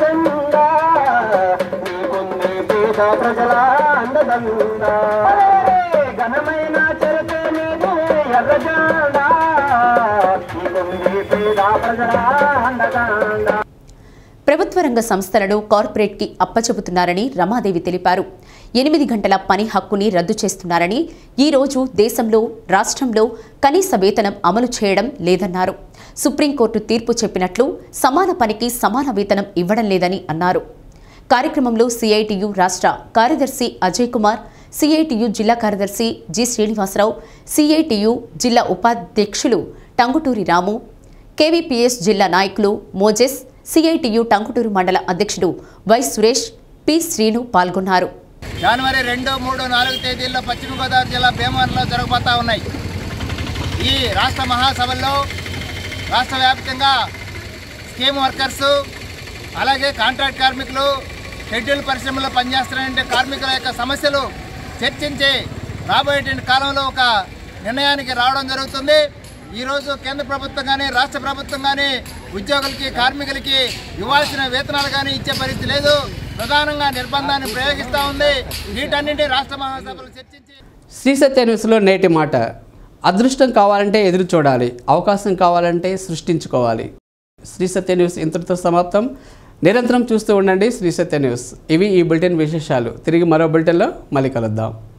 ప్రజల అందదండ ఘనమైన చరితే నీకు ఎర్రజెండా ఈ తొమ్మిది పేద ప్రజల అందదండ ప్రభుత్వ రంగ సంస్థలను కార్పొరేట్కి అప్పచెబుతున్నారని రమాదేవి తెలిపారు ఎనిమిది గంటల పని హక్కుని రద్దు చేస్తున్నారని ఈ రోజు దేశంలో రాష్ట్రంలో కనీస వేతనం అమలు చేయడం లేదన్నారు సుప్రీంకోర్టు తీర్పు చెప్పినట్లు సమాన పనికి సమాన వేతనం ఇవ్వడం లేదని అన్నారు కార్యక్రమంలో సిఐటియు రాష్ట్ర కార్యదర్శి అజయ్ కుమార్ సిఐటియు జిల్లా కార్యదర్శి జి శ్రీనివాసరావు సిఐటియు జిల్లా ఉపాధ్యక్షులు టంగుటూరి రాము కేవీపీఎస్ జిల్లా నాయకులు మోజెస్ సిఐటియు టంగుటూరు మండల అధ్యక్షుడు వై సురేష్ పి శ్రీను పాల్గొన్నారు జనవరి రెండు మూడు నాలుగు తేదీల్లో పశ్చిమ గోదావరి జిల్లా భీమవరంలో జరగబోతా ఉన్నాయి ఈ రాష్ట్ర మహాసభల్లో రాష్ట్ర వ్యాప్తంగా స్కీమ్ వర్కర్సు అలాగే కాంట్రాక్ట్ కార్మికులు షెడ్యూల్ పరిశ్రమలో పనిచేస్తున్న కార్మికుల యొక్క సమస్యలు చర్చించి రాబోయేటువంటి కాలంలో ఒక నిర్ణయానికి రావడం జరుగుతుంది ఈరోజు కేంద్ర ప్రభుత్వం కానీ రాష్ట్ర ప్రభుత్వం కానీ ఉద్యోగులకి కార్మికులకి ఇవ్వాల్సిన వేతనాలు కానీ ఇచ్చే పరిస్థితి లేదు ప్రధానంగా నిర్బంధాన్ని ప్రయోగిస్తూ ఉంది వీటన్నింటి రాష్ట్ర మహాసభలు చర్చించి శ్రీ సత్య న్యూస్లో నేటి మాట అదృష్టం కావాలంటే ఎదురు చూడాలి అవకాశం కావాలంటే సృష్టించుకోవాలి శ్రీ సత్య న్యూస్ ఇంతటితో సమాప్తం నిరంతరం చూస్తూ ఉండండి శ్రీ సత్య న్యూస్ ఇవి ఈ బులెటిన్ విశేషాలు తిరిగి మరో బులెటిన్లో మళ్ళీ కలుద్దాం